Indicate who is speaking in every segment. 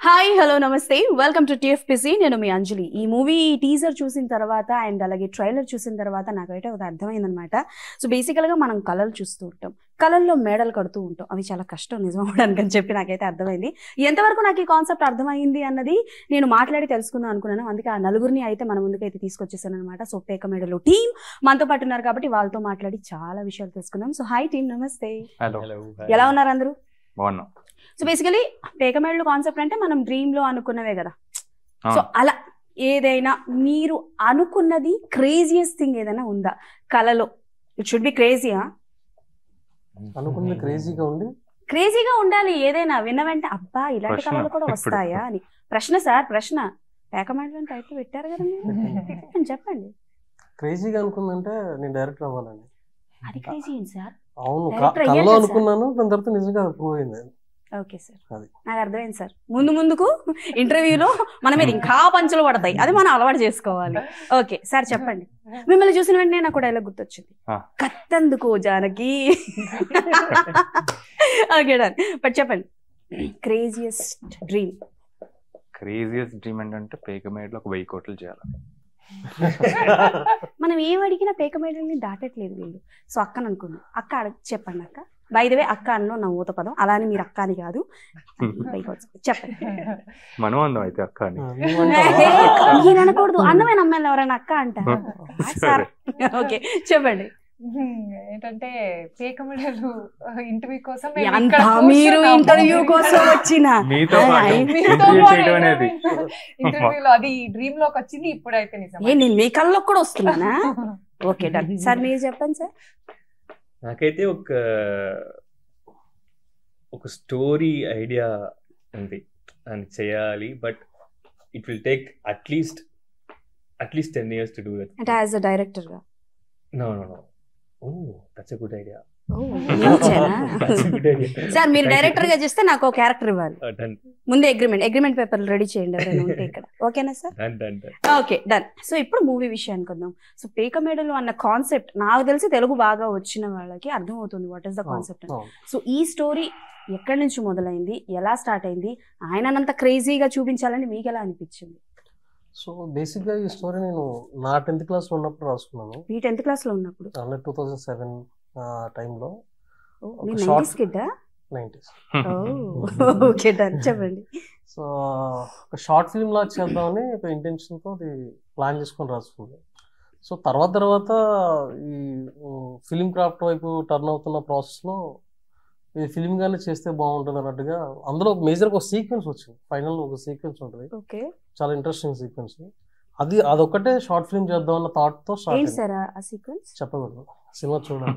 Speaker 1: Hi hello నమస్తే welcome to TFPC నేను మీ అంజలి ఈ మూవీ టీజర్ చూసిన తర్వాత అండ్ అలాగే ట్రైలర్ చూసిన తర్వాత నాకైతే అది అర్థమైందనమాట సో బేసికల్గా మనం కళలు చూస్తూ ఉంటాం కళల్లో మేడలు కడుతూ ఉంటాం అవి చాలా కష్టం నిజం అవ్వడానికి అని చెప్పి నాకైతే అర్థమైంది ఎంతవరకు నాకు ఈ కాన్సెప్ట్ అర్థమైంది అన్నది నేను మాట్లాడి తెలుసుకుందాం అనుకున్నాను అందుకే ఆ నలుగురిని అయితే మన ముందుకైతే తీసుకొచ్చేసాను అనమాట సో పేక మేడలు టీం మనతో పాటు ఉన్నారు కాబట్టి వాళ్ళతో మాట్లాడి చాలా విషయాలు తెలుసుకుందాం సో హాయ్ టీం నమస్తే
Speaker 2: హలో
Speaker 1: ఎలా ఉన్నారు అందరూ
Speaker 2: బాగున్నాం
Speaker 1: సో బేసికలీ పేకమేళ్ళు కాన్సెప్ట్ అంటే మనం డ్రీమ్ లో అనుకున్నవే కదా
Speaker 2: ఆ.
Speaker 1: సో అలా ఏదైనా మీరు అనుకున్నది క్రేజియస్ట్ థింగ్ ఏదైనా ఉందా కళలో ఇట్ షుడ్ బి క్రేజీయా
Speaker 3: అనుకున్నది క్రేజీగా ఉండి
Speaker 1: క్రేజీగా ఉండాలి ఏదైనా విన్న వెంట అబ్బా ఇలాంటి
Speaker 2: ప్రశ్న
Speaker 1: కళలు కూడా
Speaker 2: ఇప్పుడు.
Speaker 1: వస్తాయా అని ప్రశ్న సార్ ప్రశ్న పేకమేళ్ళు అని టైటిల్ పెట్టారు కదా మీరు చెప్పండి చెప్పండి
Speaker 3: క్రేజీగా అనుకుందంటే నేను డైరెక్టర్ అవ్వాలని
Speaker 1: అది క్రేజీ ఏంటి సార్
Speaker 3: అవును క-
Speaker 1: Director
Speaker 3: కల్లో
Speaker 1: అయ్యాక
Speaker 3: అనుకున్నాను దాని తర్వాత నిజంగా ప్రూవ్ అయింది
Speaker 1: ఓకే సార్
Speaker 3: అది.
Speaker 1: నాకు అర్థమైంది సార్ ముందు ముందుకు ఇంటర్వ్యూలో మన మీద ఇంకా పంచులు పడతాయి అది మనం అలవాటు చేసుకోవాలి ఓకే సార్ చెప్పండి మిమ్మల్ని చూసిన వెంటనే నాకు డైలాగ్ గుర్తొచ్చింది
Speaker 2: ఆ.
Speaker 1: కత్తందుకో జానకి ఓకే డన్ బట్ చెప్పండి క్రేజియస్ట్ డ్రీమ్
Speaker 2: క్రేజియస్ డ్రీమ్ ఏంటంటే పేకమేడ్లో ఒక వెయ్యి కోట్లు చేయాలి
Speaker 1: మనం ఏం అడిగినా పేక మేడల్ని దాటట్లేదు వీళ్ళు సో అక్కని అనుకున్నాం అక్క అడగ చెప్పండి అక్క బైదవే అక్క అన్నో నా ఊత పదం అలా అని మీరు అక్క అని కాదు పైకి వచ్చి- చెప్పండి
Speaker 2: మనం అందాం అయితే అక్క అని
Speaker 3: నువ్వంటావా?
Speaker 1: నేను అనకూడదు అన్నమే నమ్మాలి ఎవరైనా అక్క అంటారు సార్ ఓకే చెప్పండి
Speaker 4: ఏంటంటే పేకమిడలు ఇంటర్వ్యూ కోసం
Speaker 1: అంత మీరు ఇంటర్వ్యూ కోసం వచ్చిన
Speaker 2: మీతో
Speaker 1: ఆ,
Speaker 2: పాటు
Speaker 1: అయి-
Speaker 2: ఇంటర్వ్యూ చేయడం అనేది
Speaker 4: ఇంటర్వ్యూలో అది డ్రీమ్ లోకి వచ్చింది ఇప్పుడైతే నిజం
Speaker 1: ఏ నేను మీ కళ్ళలో కూడా వస్తున్నానా ఓకే డన్ సార్ మీరు చెప్పండి సార్
Speaker 5: నాకైతే ఒక ఒక స్టోరీ ఐడియా ఉంది అని చేయాలి but it will take at least at least ten years to do that
Speaker 1: అంటే యాజ్ అ డైరెక్టర్ గా
Speaker 5: no no no oh that's a good idea
Speaker 1: oh, నిలిచానా?
Speaker 5: That's a good idea
Speaker 1: sir మీరు డైరెక్టర్ గా చేస్తే నాకు ఒక క్యారెక్టర్ ఇవ్వాలి
Speaker 5: డన్
Speaker 1: ముందే అగ్రిమెంట్ అగ్రిమెంట్ పేపర్లు రెడీ చేయండి ఎవరైనా ఉంటే ఇక్కడ ఓకేనా sir
Speaker 5: done done done
Speaker 1: okay done so ఇప్పుడు మూవీ విషయానికి వద్దాం సో పేక మేడలు అన్న కాన్సెప్ట్ నాకు తెలిసి తెలుగు బాగా వచ్చిన వాళ్ళకి అర్థమవుతుంది వాట్ ఈస్ ద కాన్సెప్ట్
Speaker 3: అవును.
Speaker 1: సో ఈ స్టోరీ ఎక్కడి నుంచి మొదలైంది ఎలా స్టార్ట్ అయింది ఆయనంత క్రేజీగా చూపించాలని మీకు ఎలా అనిపించింది
Speaker 3: సో బేసిక్ గా ఈ స్టోరీ నేను నా టెన్త్ క్లాస్ లో ఉన్నప్పుడు రాసుకున్నాను
Speaker 1: మీ టెన్త్ క్లాస్ లో ఉన్నప్పుడు
Speaker 3: అంటే టూ థౌజండ్ సెవెన్ టైంలో
Speaker 1: ఓ,
Speaker 3: ఒక
Speaker 1: మీరు
Speaker 3: short-
Speaker 1: నైన్టీస్ కిడ్డా
Speaker 3: నైన్టీస్
Speaker 1: ఓకే డన్ చెప్పండి
Speaker 3: సో ఒక షార్ట్ ఫిల్మ్ లాగా చేద్దామని ఒక ఇంటెన్షన్తో అది ప్లాన్ చేసుకొని రాసుకుంది సో తర్వాత తర్వాత ఈ ఫిలిం క్రాఫ్ట్ వైపు టర్న్ అవుతున్న ప్రాసెస్లో ఇది ఫిలిం గానే చేస్తే బాగుంటుంది అన్నట్టుగా అందులో ఒక మేజర్గా ఒక సీక్వెన్స్ వచ్చింది ఫైనల్ ఒక సీక్వెన్స్ ఉంటుంది
Speaker 1: ఓకే
Speaker 3: చాలా ఇంట్రెస్టింగ్ సీక్వెన్స్ అది అదొక్కటే షార్ట్ ఫిల్మ్ చేద్దాం అన్న థాట్తో స్టార్ట్
Speaker 1: ఏంటి
Speaker 3: అయింది
Speaker 1: సార్ ఆ సీక్వెన్స్
Speaker 3: చెప్పకూడదు సినిమా చూడాలి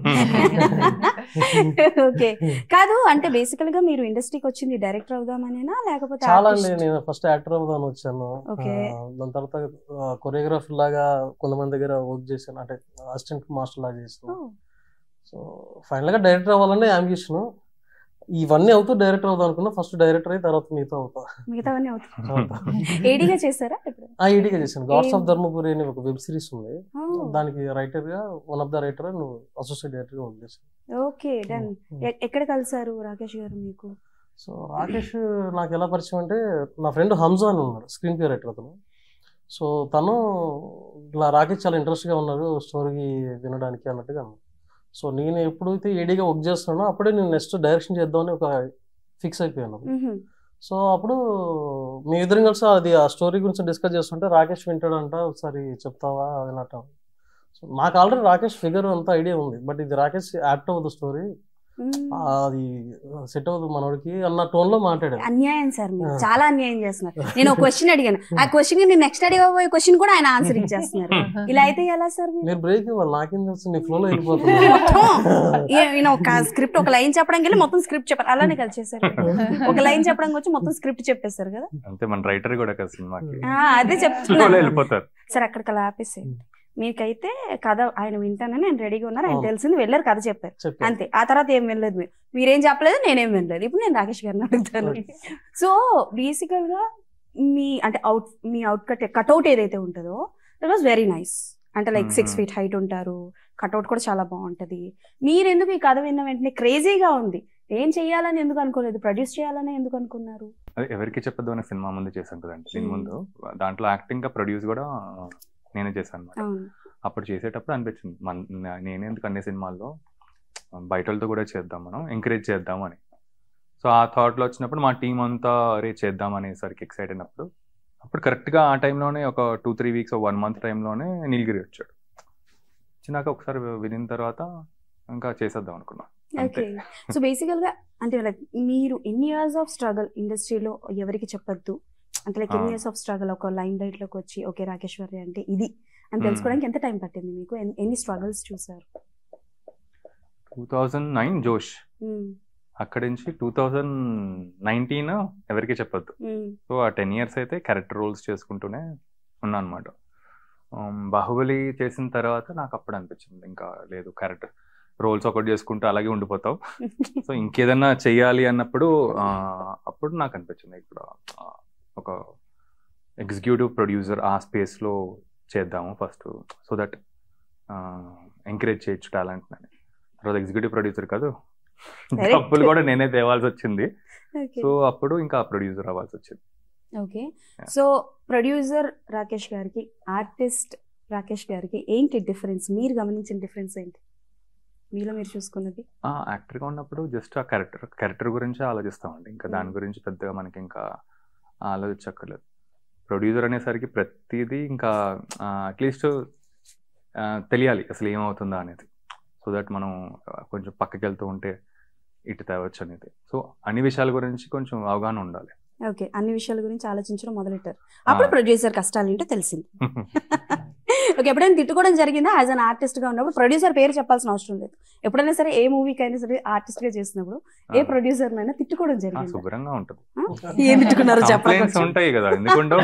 Speaker 1: ఓకే కాదు అంటే బేసికల్ గా మీరు ఇండస్ట్రీకి వచ్చింది డైరెక్టర్ అవుదామనేనా లేకపోతే
Speaker 3: చాలా
Speaker 1: artist?
Speaker 3: అండి నేను ఫస్ట్ యాక్టర్ అవుదామని వచ్చాను
Speaker 1: Okay.
Speaker 3: ఆ, దాని తర్వాత కొరియోగ్రాఫర్ లాగా కొంతమంది దగ్గర వర్క్ చేశాను అంటే అసిస్టెంట్ మాస్టర్ లాగా చేశాను
Speaker 1: Oh,
Speaker 3: సో ఫైనల్ గా డైరెక్టర్ అవ్వాలని అంబిషన్ ఇవన్నీ అవుతూ డైరెక్టర్ అవుదాం అనుకున్నా ఫస్ట్ డైరెక్టర్ అయి తర్వాత మిగతా అవుతా
Speaker 1: మిగతావన్నీ అవుతాయి
Speaker 3: అవుతా.
Speaker 1: ఏడీగా చేస్తారా ఇప్పుడు
Speaker 3: ఆ ఈడీగా చేశాను గాడ్స్ ఆఫ్
Speaker 1: ఏం-
Speaker 3: ధర్మపురి అనే ఒక వెబ్ సిరీస్ ఉంది
Speaker 1: Oh,
Speaker 3: దానికి రైటర్ గా వన్ ఆఫ్ ద రైటర్ నువ్వు అసోసియేట్ డైరెక్టర్ గా వర్క్ చేశాను
Speaker 1: ఓకే డన్ ఎక్కడ కలిసారు రాకేష్ గారు మీకు
Speaker 3: సో రాకేష్ నాకు ఎలా పరిచయం అంటే నా ఫ్రెండ్ హంజా అని ఉన్నాడు స్క్రీన్ ప్లే రైటర్ అతను సో తను ఇలా రాకేష్ చాలా ఇంట్రెస్ట్గా ఉన్నారు స్టోరీ వినడానికి అన్నట్టుగా అన్నాడు సో నేను ఎప్పుడైతే ఏడీగా వర్క్ చేస్తున్నానో అప్పుడే నేను నెక్స్ట్ డైరెక్షన్ చేద్దామని ఒక ఫిక్స్ అయిపోయాను
Speaker 1: మ్హూ.
Speaker 3: సో అప్పుడు మీ ఇద్దరం కలిసి అది ఆ స్టోరీ గురించి డిస్కస్ చేస్తుంటే రాకేష్ వింటాడంట ఒకసారి చెప్తావా అది నట సో నాకు ఆల్రెడీ రాకేష్ ఫిగర్ అంతా ఐడియా ఉంది బట్ ఇది రాకేష్ యాక్ట్ అవ్వదు స్టోరీ
Speaker 1: మ్మ్.
Speaker 3: అది సెట్ అవ్వదు మనోడికి అన్న టోన్లో మాట్లాడాడు
Speaker 1: అన్యాయం సార్ మీరు
Speaker 3: ఆ.
Speaker 1: చాలా అన్యాయం చేస్తున్నారు నేను ఒక క్వశ్చన్ అడిగాను ఆ క్వశ్చన్ నేను నెక్స్ట్ అడిగబోయే క్వశ్చన్ కూడా ఆయన ఆన్సర్ ఇచ్చేస్తున్నారు ఇలా అయితే ఎలా సార్ మీరు
Speaker 3: మీరు బ్రేక్ ఇవ్వాలి నాకేం తెలుసు నీ ఫ్లోలో వెళ్ళిపోతుంది
Speaker 1: మొత్తం ఏ- ఈయన ఒక స్క్రిప్ట్ ఒక లైన్ చెప్పడానికి వెళ్ళి మొత్తం స్క్రిప్ట్ చెప్పారు అలానే కలిసి చేశారు ఒక లైన్ చెప్పడానికి వచ్చి మొత్తం స్క్రిప్ట్ చెప్పేశారు కదా
Speaker 2: అంతే మన రైటర్ కూడా కదా సినిమాకి
Speaker 1: ఆ, అదే
Speaker 2: వాళ్ళు
Speaker 1: చెప్తున్నా
Speaker 2: వెళ్ళిపోతారు
Speaker 1: సరే అక్కడికి అలా ఆపేసేయండి మీకైతే కథ ఆయన వింటానని ఆయన రెడీగా ఉన్నారు ఆయన
Speaker 3: అవును.
Speaker 1: తెలిసింది వెళ్ళారు కథ చెప్పారు
Speaker 3: చెప్పాను
Speaker 1: అంతే ఆ తర్వాత ఏం వినలేదు మీరు మీరేం చెప్పలేదు నేనేం వినలేదు ఇప్పుడు నేను రాకేష్ గారిని అడుగుతాను సో బేసికల్ గా మీ అంటే అవుట్ మీ అవుట్ కట్ కట్అవుట్ ఏదైతే ఉంటుందో దట్ వాస్ వెరీ నైస్ అంటే like six
Speaker 2: Mhm.
Speaker 1: Feet height ఉంటారు కట్అవుట్ కూడా చాలా బాగుంటది మీరు ఎందుకు ఈ కథ విన్న వెంటనే క్రేజీగా ఉంది ఏం చేయాలని ఎందుకు అనుకోలేదు ప్రొడ్యూస్ చేయాలని ఎందుకు అనుకున్నారు
Speaker 2: అదే ఎవరికి చెప్పొద్దు అనే సినిమా ముందు చేశాను కదండి దీని
Speaker 1: Hmm.
Speaker 2: ముందు దాంట్లో యాక్టింగ్ గా ప్రొడ్యూస్ కూడా ఆ, నేనే చేశాను అనమాట
Speaker 1: అవును
Speaker 2: అప్పుడు చేసేటప్పుడు అనిపించింది మన నా- నేనెందుకు అన్ని సినిమాల్లో బయట వాళ్ళతో కూడా చేద్దాం మనం ఎంకరేజ్ చేద్దాం అని సో ఆ థాట్లో వచ్చినప్పుడు మా టీం అంతా అరే చేద్దాం అనేసరికి ఎక్సైట్ అయినప్పుడు అప్పుడు కరెక్ట్గా ఆ టైంలోనే ఒక two three weeks one month టైంలోనే నీలగిరి వచ్చాడు వచ్చినాక ఒకసారి వినిన తర్వాత ఇంకా చేసేద్దాం అనుకున్నాం అంతే
Speaker 1: ఓకే సో బేసికల్ గా అంటే లైక్ మీరు ఎన్ని ఇయర్స్ ఆఫ్ స్ట్రగల్ ఇండస్ట్రీలో ఎవరికి చెప్పొద్దు అంటే లైక్ ఎన్ని
Speaker 2: ఆ.
Speaker 1: ఇయర్స్ ఆఫ్ స్ట్రగల్ ఒక లైన్ లైట్ లోకి వచ్చి ఓకే రాకేశ్వరి అంటే ఇది అని
Speaker 2: Hmm.
Speaker 1: తెలుసుకోవడానికి ఎంత టైం పట్టింది మీకు ఎన్- ఎన్ని స్ట్రగల్స్ చూసారు
Speaker 2: two thousand nine Josh
Speaker 1: Hmm.
Speaker 2: అక్కడి నుంచి టూ థౌజండ్ నైన్టీన్ ఎవరికి చెప్పొద్దు
Speaker 1: Hmm.
Speaker 2: సో ఆ టెన్ ఇయర్స్ అయితే క్యారెక్టర్ రోల్స్ చేసుకుంటూనే ఉన్నా అనమాట బాహుబలి చేసిన తర్వాత నాకు అప్పుడు అనిపించింది ఇంకా లేదు క్యారెక్టర్ రోల్స్ ఒకటి చేసుకుంటూ అలాగే ఉండిపోతావు సో ఇంకేదన్నా చెయ్యాలి అన్నప్పుడు ఆ, అప్పుడు నాకు అనిపించింది ఇక్కడ ఆ, ఒక ఎగ్జిక్యూటివ్ ప్రొడ్యూసర్ ఆ స్పేస్లో చేద్దాము ఫస్ట్ సో దట్ ఎంకరేజ్ చేయొచ్చు టాలెంట్ అని తర్వాత ఎగ్జిక్యూటివ్ ప్రొడ్యూసర్ కాదు
Speaker 1: Correct.
Speaker 2: డబ్బులు కూడా నేనే తేవాల్సి వచ్చింది
Speaker 1: Okay.
Speaker 2: సో అప్పుడు ఇంకా ప్రొడ్యూసర్ అవ్వాల్సి వచ్చింది
Speaker 1: okay
Speaker 2: Yeah.
Speaker 1: So producer Rakesh గారికి ఆర్టిస్ట్ రాకేష్ గారికి ఏంటి డిఫరెన్స్ మీరు గమనించిన డిఫరెన్స్ ఏంటి మీలో మీరు చూసుకున్నది
Speaker 2: ఆ యాక్టర్గా ఉన్నప్పుడు జస్ట్ ఆ క్యారెక్టర్ క్యారెక్టర్ గురించి ఆలోచిస్తామండి ఇంకా దాని
Speaker 1: Mm.
Speaker 2: గురించి పెద్దగా మనకి ఇంకా ఆలోచించక్కర్లేదు ప్రొడ్యూసర్ అనేసరికి ప్రతిదీ ఇంకా అట్లీస్ట్ తెలియాలి అసలు ఏమవుతుందా అనేది సో దట్ మనం ఆ, కొంచెం పక్కకి వెళ్తూ ఉంటే ఇటు తేవచ్చు అనేది సో అన్ని విషయాల గురించి కొంచెం అవగాహన ఉండాలి
Speaker 1: ఓకే అన్ని విషయాల గురించి ఆలోచించడం మొదలెట్టారు అప్పుడు ప్రొడ్యూసర్ కష్టాలు ఏంటో తెలిసింది ఓకే ఎప్పుడైనా తిట్టుకోవడం జరిగిందా యాజ్ అన్ ఆర్టిస్ట్ గా ఉన్నప్పుడు ప్రొడ్యూసర్ పేరు చెప్పాల్సిన అవసరం లేదు ఎప్పుడైనా సరే ఏ మూవీకి అయినా సరే ఆర్టిస్ట్ గా చేసినప్పుడు ఏ ప్రొడ్యూసర్ అయినా తిట్టుకోవడం
Speaker 2: ఆ,
Speaker 1: జరిగింది
Speaker 2: శుభ్రంగా ఉంటుంది
Speaker 1: ఏం తిట్టుకున్నారు
Speaker 2: కంప్లైంట్స్
Speaker 1: చెప్పండి
Speaker 2: ఉంటాయి కదా ఎందుకుంటే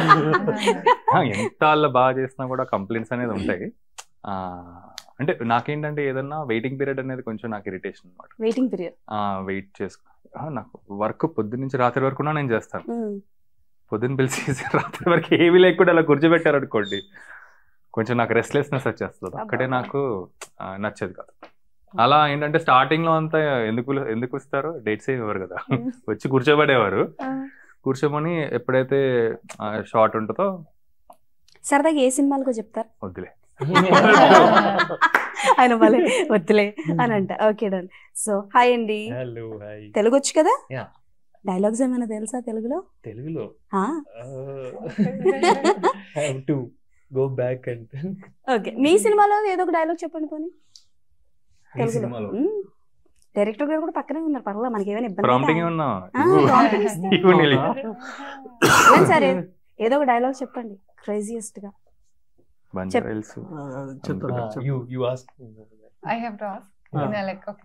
Speaker 2: ఎంత వాళ్ళ బాగా చేసినా కూడా కంప్లైంట్స్ అనేది ఉంటాయి ఆ, అంటే నాకేంటంటే ఏదన్నా వెయిటింగ్ పీరియడ్ అనేది కొంచెం నాకు ఇరిటేషన్ అనమాట
Speaker 1: వెయిటింగ్ పీరియడ్
Speaker 2: వెయిట్ చేసుకు ఆ, నాకు వర్క్ పొద్దున్న నుంచి రాత్రి వరకు నేను చేస్తాను పొద్దున్న పిలిచి రాత్రి వరకు ఏమీ లేకుండా అలా కూర్చోబెట్టారు అనుకోండి కొంచెం నాకు రెస్ట్లెస్నెస్ వచ్చేస్తుంది అక్కడే నాకు ఆ, నచ్చేది కాదు అలా ఏంటంటే స్టార్టింగ్ లో అంతా ఎందుకు ఎందుకు ఇస్తారు డేట్స్ ఏమి ఇవ్వరు కదా వచ్చి కూర్చోబెట్టేవారు కూర్చోమని ఎప్పుడైతే షార్ట్ ఉంటుందో
Speaker 1: సరదాగా ఏ సినిమాలకు చెప్తారు
Speaker 2: వద్దులే
Speaker 1: ఆయన భలే వద్దులే అని అంట ఓకే డన్ సో హాయ్ అండి
Speaker 5: హలో హాయ్
Speaker 1: తెలుగు వచ్చు కదా
Speaker 5: Yeah.
Speaker 1: డైలాగ్స్ ఏమైనా తెలుసా తెలుగులో
Speaker 5: తెలుగులో
Speaker 1: ఆ?
Speaker 5: Have to go back and
Speaker 1: okay మీ సినిమాలో ఏదో ఒక డైలాగ్ చెప్పండి పోనీ
Speaker 5: ఈ
Speaker 1: తెలుగులో
Speaker 5: సినిమాలో
Speaker 1: డైరెక్టర్ గారు కూడా పక్కనే ఉన్నారు పర్వాలేదు మనకి ఏమైనా ఇబ్బంది
Speaker 2: ప్రాంప్టింగ్
Speaker 1: లేదా?
Speaker 2: ఉన్నా
Speaker 1: ఆ, prompting ఇస్తే.
Speaker 2: ఇవ్వు నీలి.
Speaker 1: ఏం సరే ఏదో ఒక డైలాగ్ చెప్పండి క్రేజియస్ట్ గా
Speaker 2: బంజారా హిల్స్
Speaker 3: చెప్తాను
Speaker 5: you you ask
Speaker 4: I have to ask
Speaker 3: Ah.
Speaker 4: In like okay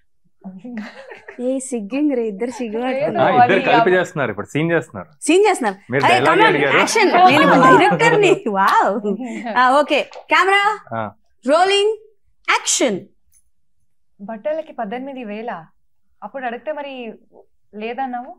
Speaker 1: ఏ సిగ్గింగ్ రే ఇద్దరు సిగ్గు
Speaker 2: ఆ,
Speaker 4: లేదు.
Speaker 2: ఇద్దరు
Speaker 4: అది
Speaker 2: కలిపి
Speaker 4: అవ-
Speaker 2: చేస్తున్నారు ఇప్పుడు సీన్ చేస్తున్నారు
Speaker 1: సీన్ చేస్తున్నారు
Speaker 2: మీరు
Speaker 1: అరే
Speaker 2: డైలాగ్ అడిగారు
Speaker 1: యాక్షన్ నేను డైరెక్టర్ ని వావ్ ఓకే కెమెరా
Speaker 2: ఆ.
Speaker 1: రోలింగ్ యాక్షన్
Speaker 4: బట్టలకి పద్దెనిమిది వేల అప్పుడు అడిగితే మరి లేదన్నావు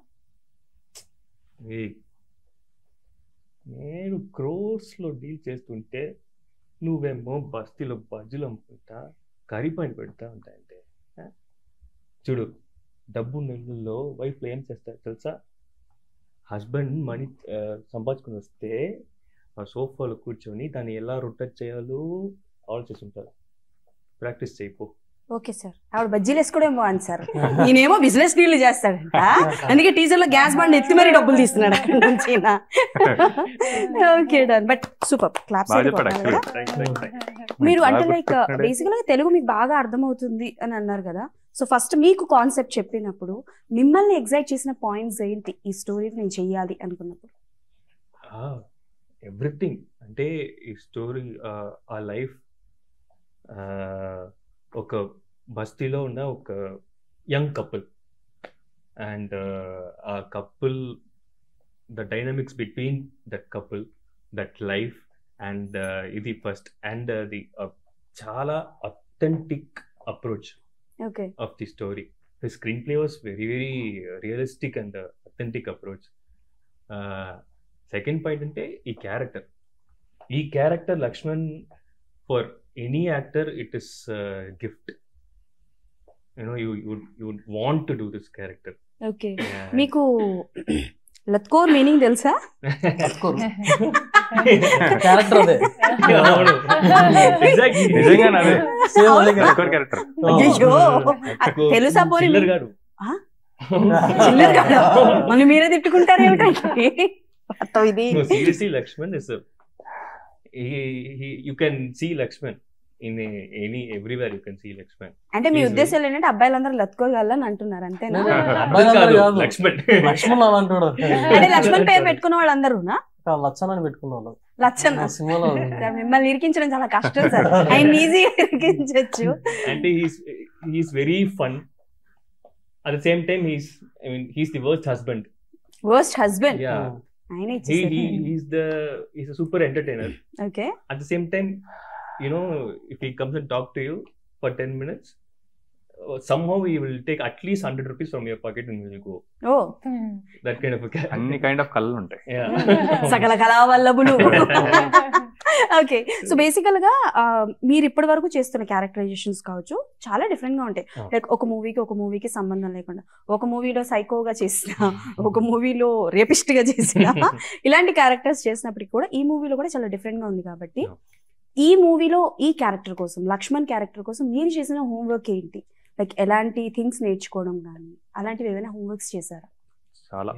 Speaker 5: నేను క్రోర్స్ లో డీల్ చేస్తుంటే నువ్వేమో బస్తీలో బజ్జులు అమ్ముకుంటా కర్రీ పాయింట్ పెడతా ఉంటాయంటే ఆ? చూడు డబ్బు నెలల్లో వైఫ్ ఏం చేస్తారు తెలుసా హస్బెండ్ మనీ ఆ, సంపాదించుకుని వస్తే ఆ సోఫాలో కూర్చొని దాన్ని ఎలా రొటేట్ చేయాలో ఆలోచిస్తుంటారు ప్రాక్టీస్ చేయిపో
Speaker 1: ఓకే సార్ ఆవిడ బజ్జీలు వేసుకోవడం బాగుంది సార్ ఈయనేమో బిజినెస్ డీల్ చేస్తాడంట అందుకే టీజర్ లో గ్యాస్ బండ్ ఎత్తి మరీ డబ్బులు తీస్తున్నాడు అక్కడ నుంచి ఈయన. Okay done but super claps
Speaker 2: బాగా చెప్పాడు actually.
Speaker 1: మీరు
Speaker 2: బాగా
Speaker 1: అంటే లైక్
Speaker 2: గుర్తుపెట్టుకున్నాడే.
Speaker 1: బేసికల్ గా తెలుగు మీకు బాగా అర్థమవుతుంది అని అన్నారు కదా సో ఫస్ట్ మీకు కాన్సెప్ట్ చెప్పినప్పుడు మిమ్మల్ని ఎగ్జైట్ చేసిన పాయింట్స్ ఏంటి ఈ స్టోరీని నేను చెయ్యాలి అనుకున్నప్పుడు
Speaker 5: ఎవ్రీథింగ్ అంటే ఈ స్టోరీ ఆ లైఫ్ ఒక బస్తీలో ఉన్న ఒక యంగ్ కపుల్ అండ్ ఆ couple the dynamics between that couple that life and ఇది ఫస్ట్ అండ్ ది చాలా authentic approach
Speaker 1: okay
Speaker 5: of the story. The screenplay was very, very uh, realistic and uh, authentic approach. Uh, second point అంటే ఈ character ఈ character Lakshman for any actor it is gift you know you you you want to do this character
Speaker 1: okay మీకు లత్కోర్ meaning తెలుసా
Speaker 3: character అదే
Speaker 5: అవును Exactly.
Speaker 2: నిజంగానే అదే
Speaker 3: Same అదే కదా.
Speaker 2: లత్కోర్ క్యారెక్టర్
Speaker 1: అయ్యో
Speaker 5: నాకు
Speaker 1: తెలుసా పోనీ
Speaker 5: చిల్లర్ గాడు
Speaker 1: ఆ? చిల్లర కాదు. మళ్ళీ మీరే తిట్టుకుంటారు ఏమిటండి మొత్తం ఇది
Speaker 5: No, seriously, Lakshman is a. He, he, you can see Lakshman in a, any everywhere. You can see Lakshman.
Speaker 1: అంటే మీ
Speaker 5: Easily.
Speaker 1: ఉద్దేశాలు ఏంటంటే అబ్బాయిలందరూ లత్కోగలని అంటున్నారు అంతేనా
Speaker 3: లేదు.
Speaker 5: అబ్బాయి
Speaker 3: అబ్బాయిలందరూ
Speaker 5: కాదు,
Speaker 3: కాదు.
Speaker 5: లక్ష్మణ్
Speaker 3: లక్ష్మణ్ అలాంటి వాడు
Speaker 1: అంటే లక్ష్మణ్ పేరు పెట్టుకున్న వాళ్ళందరూనా
Speaker 3: లచ్చన్ అని పెట్టుకున్న వాళ్ళు
Speaker 1: లచ్చన్
Speaker 3: ఆ సినిమాలో
Speaker 1: సార్, మిమ్మల్ని ఇరికించడం చాలా కష్టం సార్ ఆయన ఈజీగా ఇరికించవచ్చు
Speaker 5: and he's he's very fun. At the same time, he's I mean he's the worst husband.
Speaker 1: Worst husband
Speaker 5: Yeah,
Speaker 1: ఆయన
Speaker 5: he,
Speaker 1: ఇచ్చేసారు
Speaker 5: he he's the he's a super entertainer.
Speaker 1: Okay
Speaker 5: At the same time, you know, if he comes and talk to you for ten minutes, uh, somehow he will take at least hundred rupees from your pocket and will go.
Speaker 1: ఓ
Speaker 5: That kind of a character.
Speaker 2: అన్ని kind of కళ్ళు ఉంటాయి
Speaker 5: Yeah.
Speaker 1: సకల కళావల్లభులు okay so బేసికల్ గా ఆ, మీరు ఇప్పటి వరకు చేస్తున్న క్యారెక్టరైజేషన్స్ కావచ్చు చాలా డిఫరెంట్ గా ఉంటాయి
Speaker 5: Ah.
Speaker 1: లైక్ ఒక మూవీకి ఒక మూవీకి సంబంధం లేకుండా ఒక మూవీలో సైకోగా చేసిన ఒక మూవీలో రేపిస్ట్ గా చేసిన ఇలాంటి క్యారెక్టర్స్ చేసినప్పటికి కూడా ఈ మూవీలో కూడా చాలా డిఫరెంట్ గా ఉంది కాబట్టి
Speaker 5: Yeah.
Speaker 1: ఈ మూవీలో ఈ క్యారెక్టర్ కోసం లక్ష్మణ్ క్యారెక్టర్ కోసం మీరు చేసిన హోంవర్క్ ఏంటి లైక్ ఎలాంటి థింగ్స్ నేర్చుకోవడం కానీ అలాంటివి ఏమైనా హోంవర్క్స్ చేశారా
Speaker 2: చాలా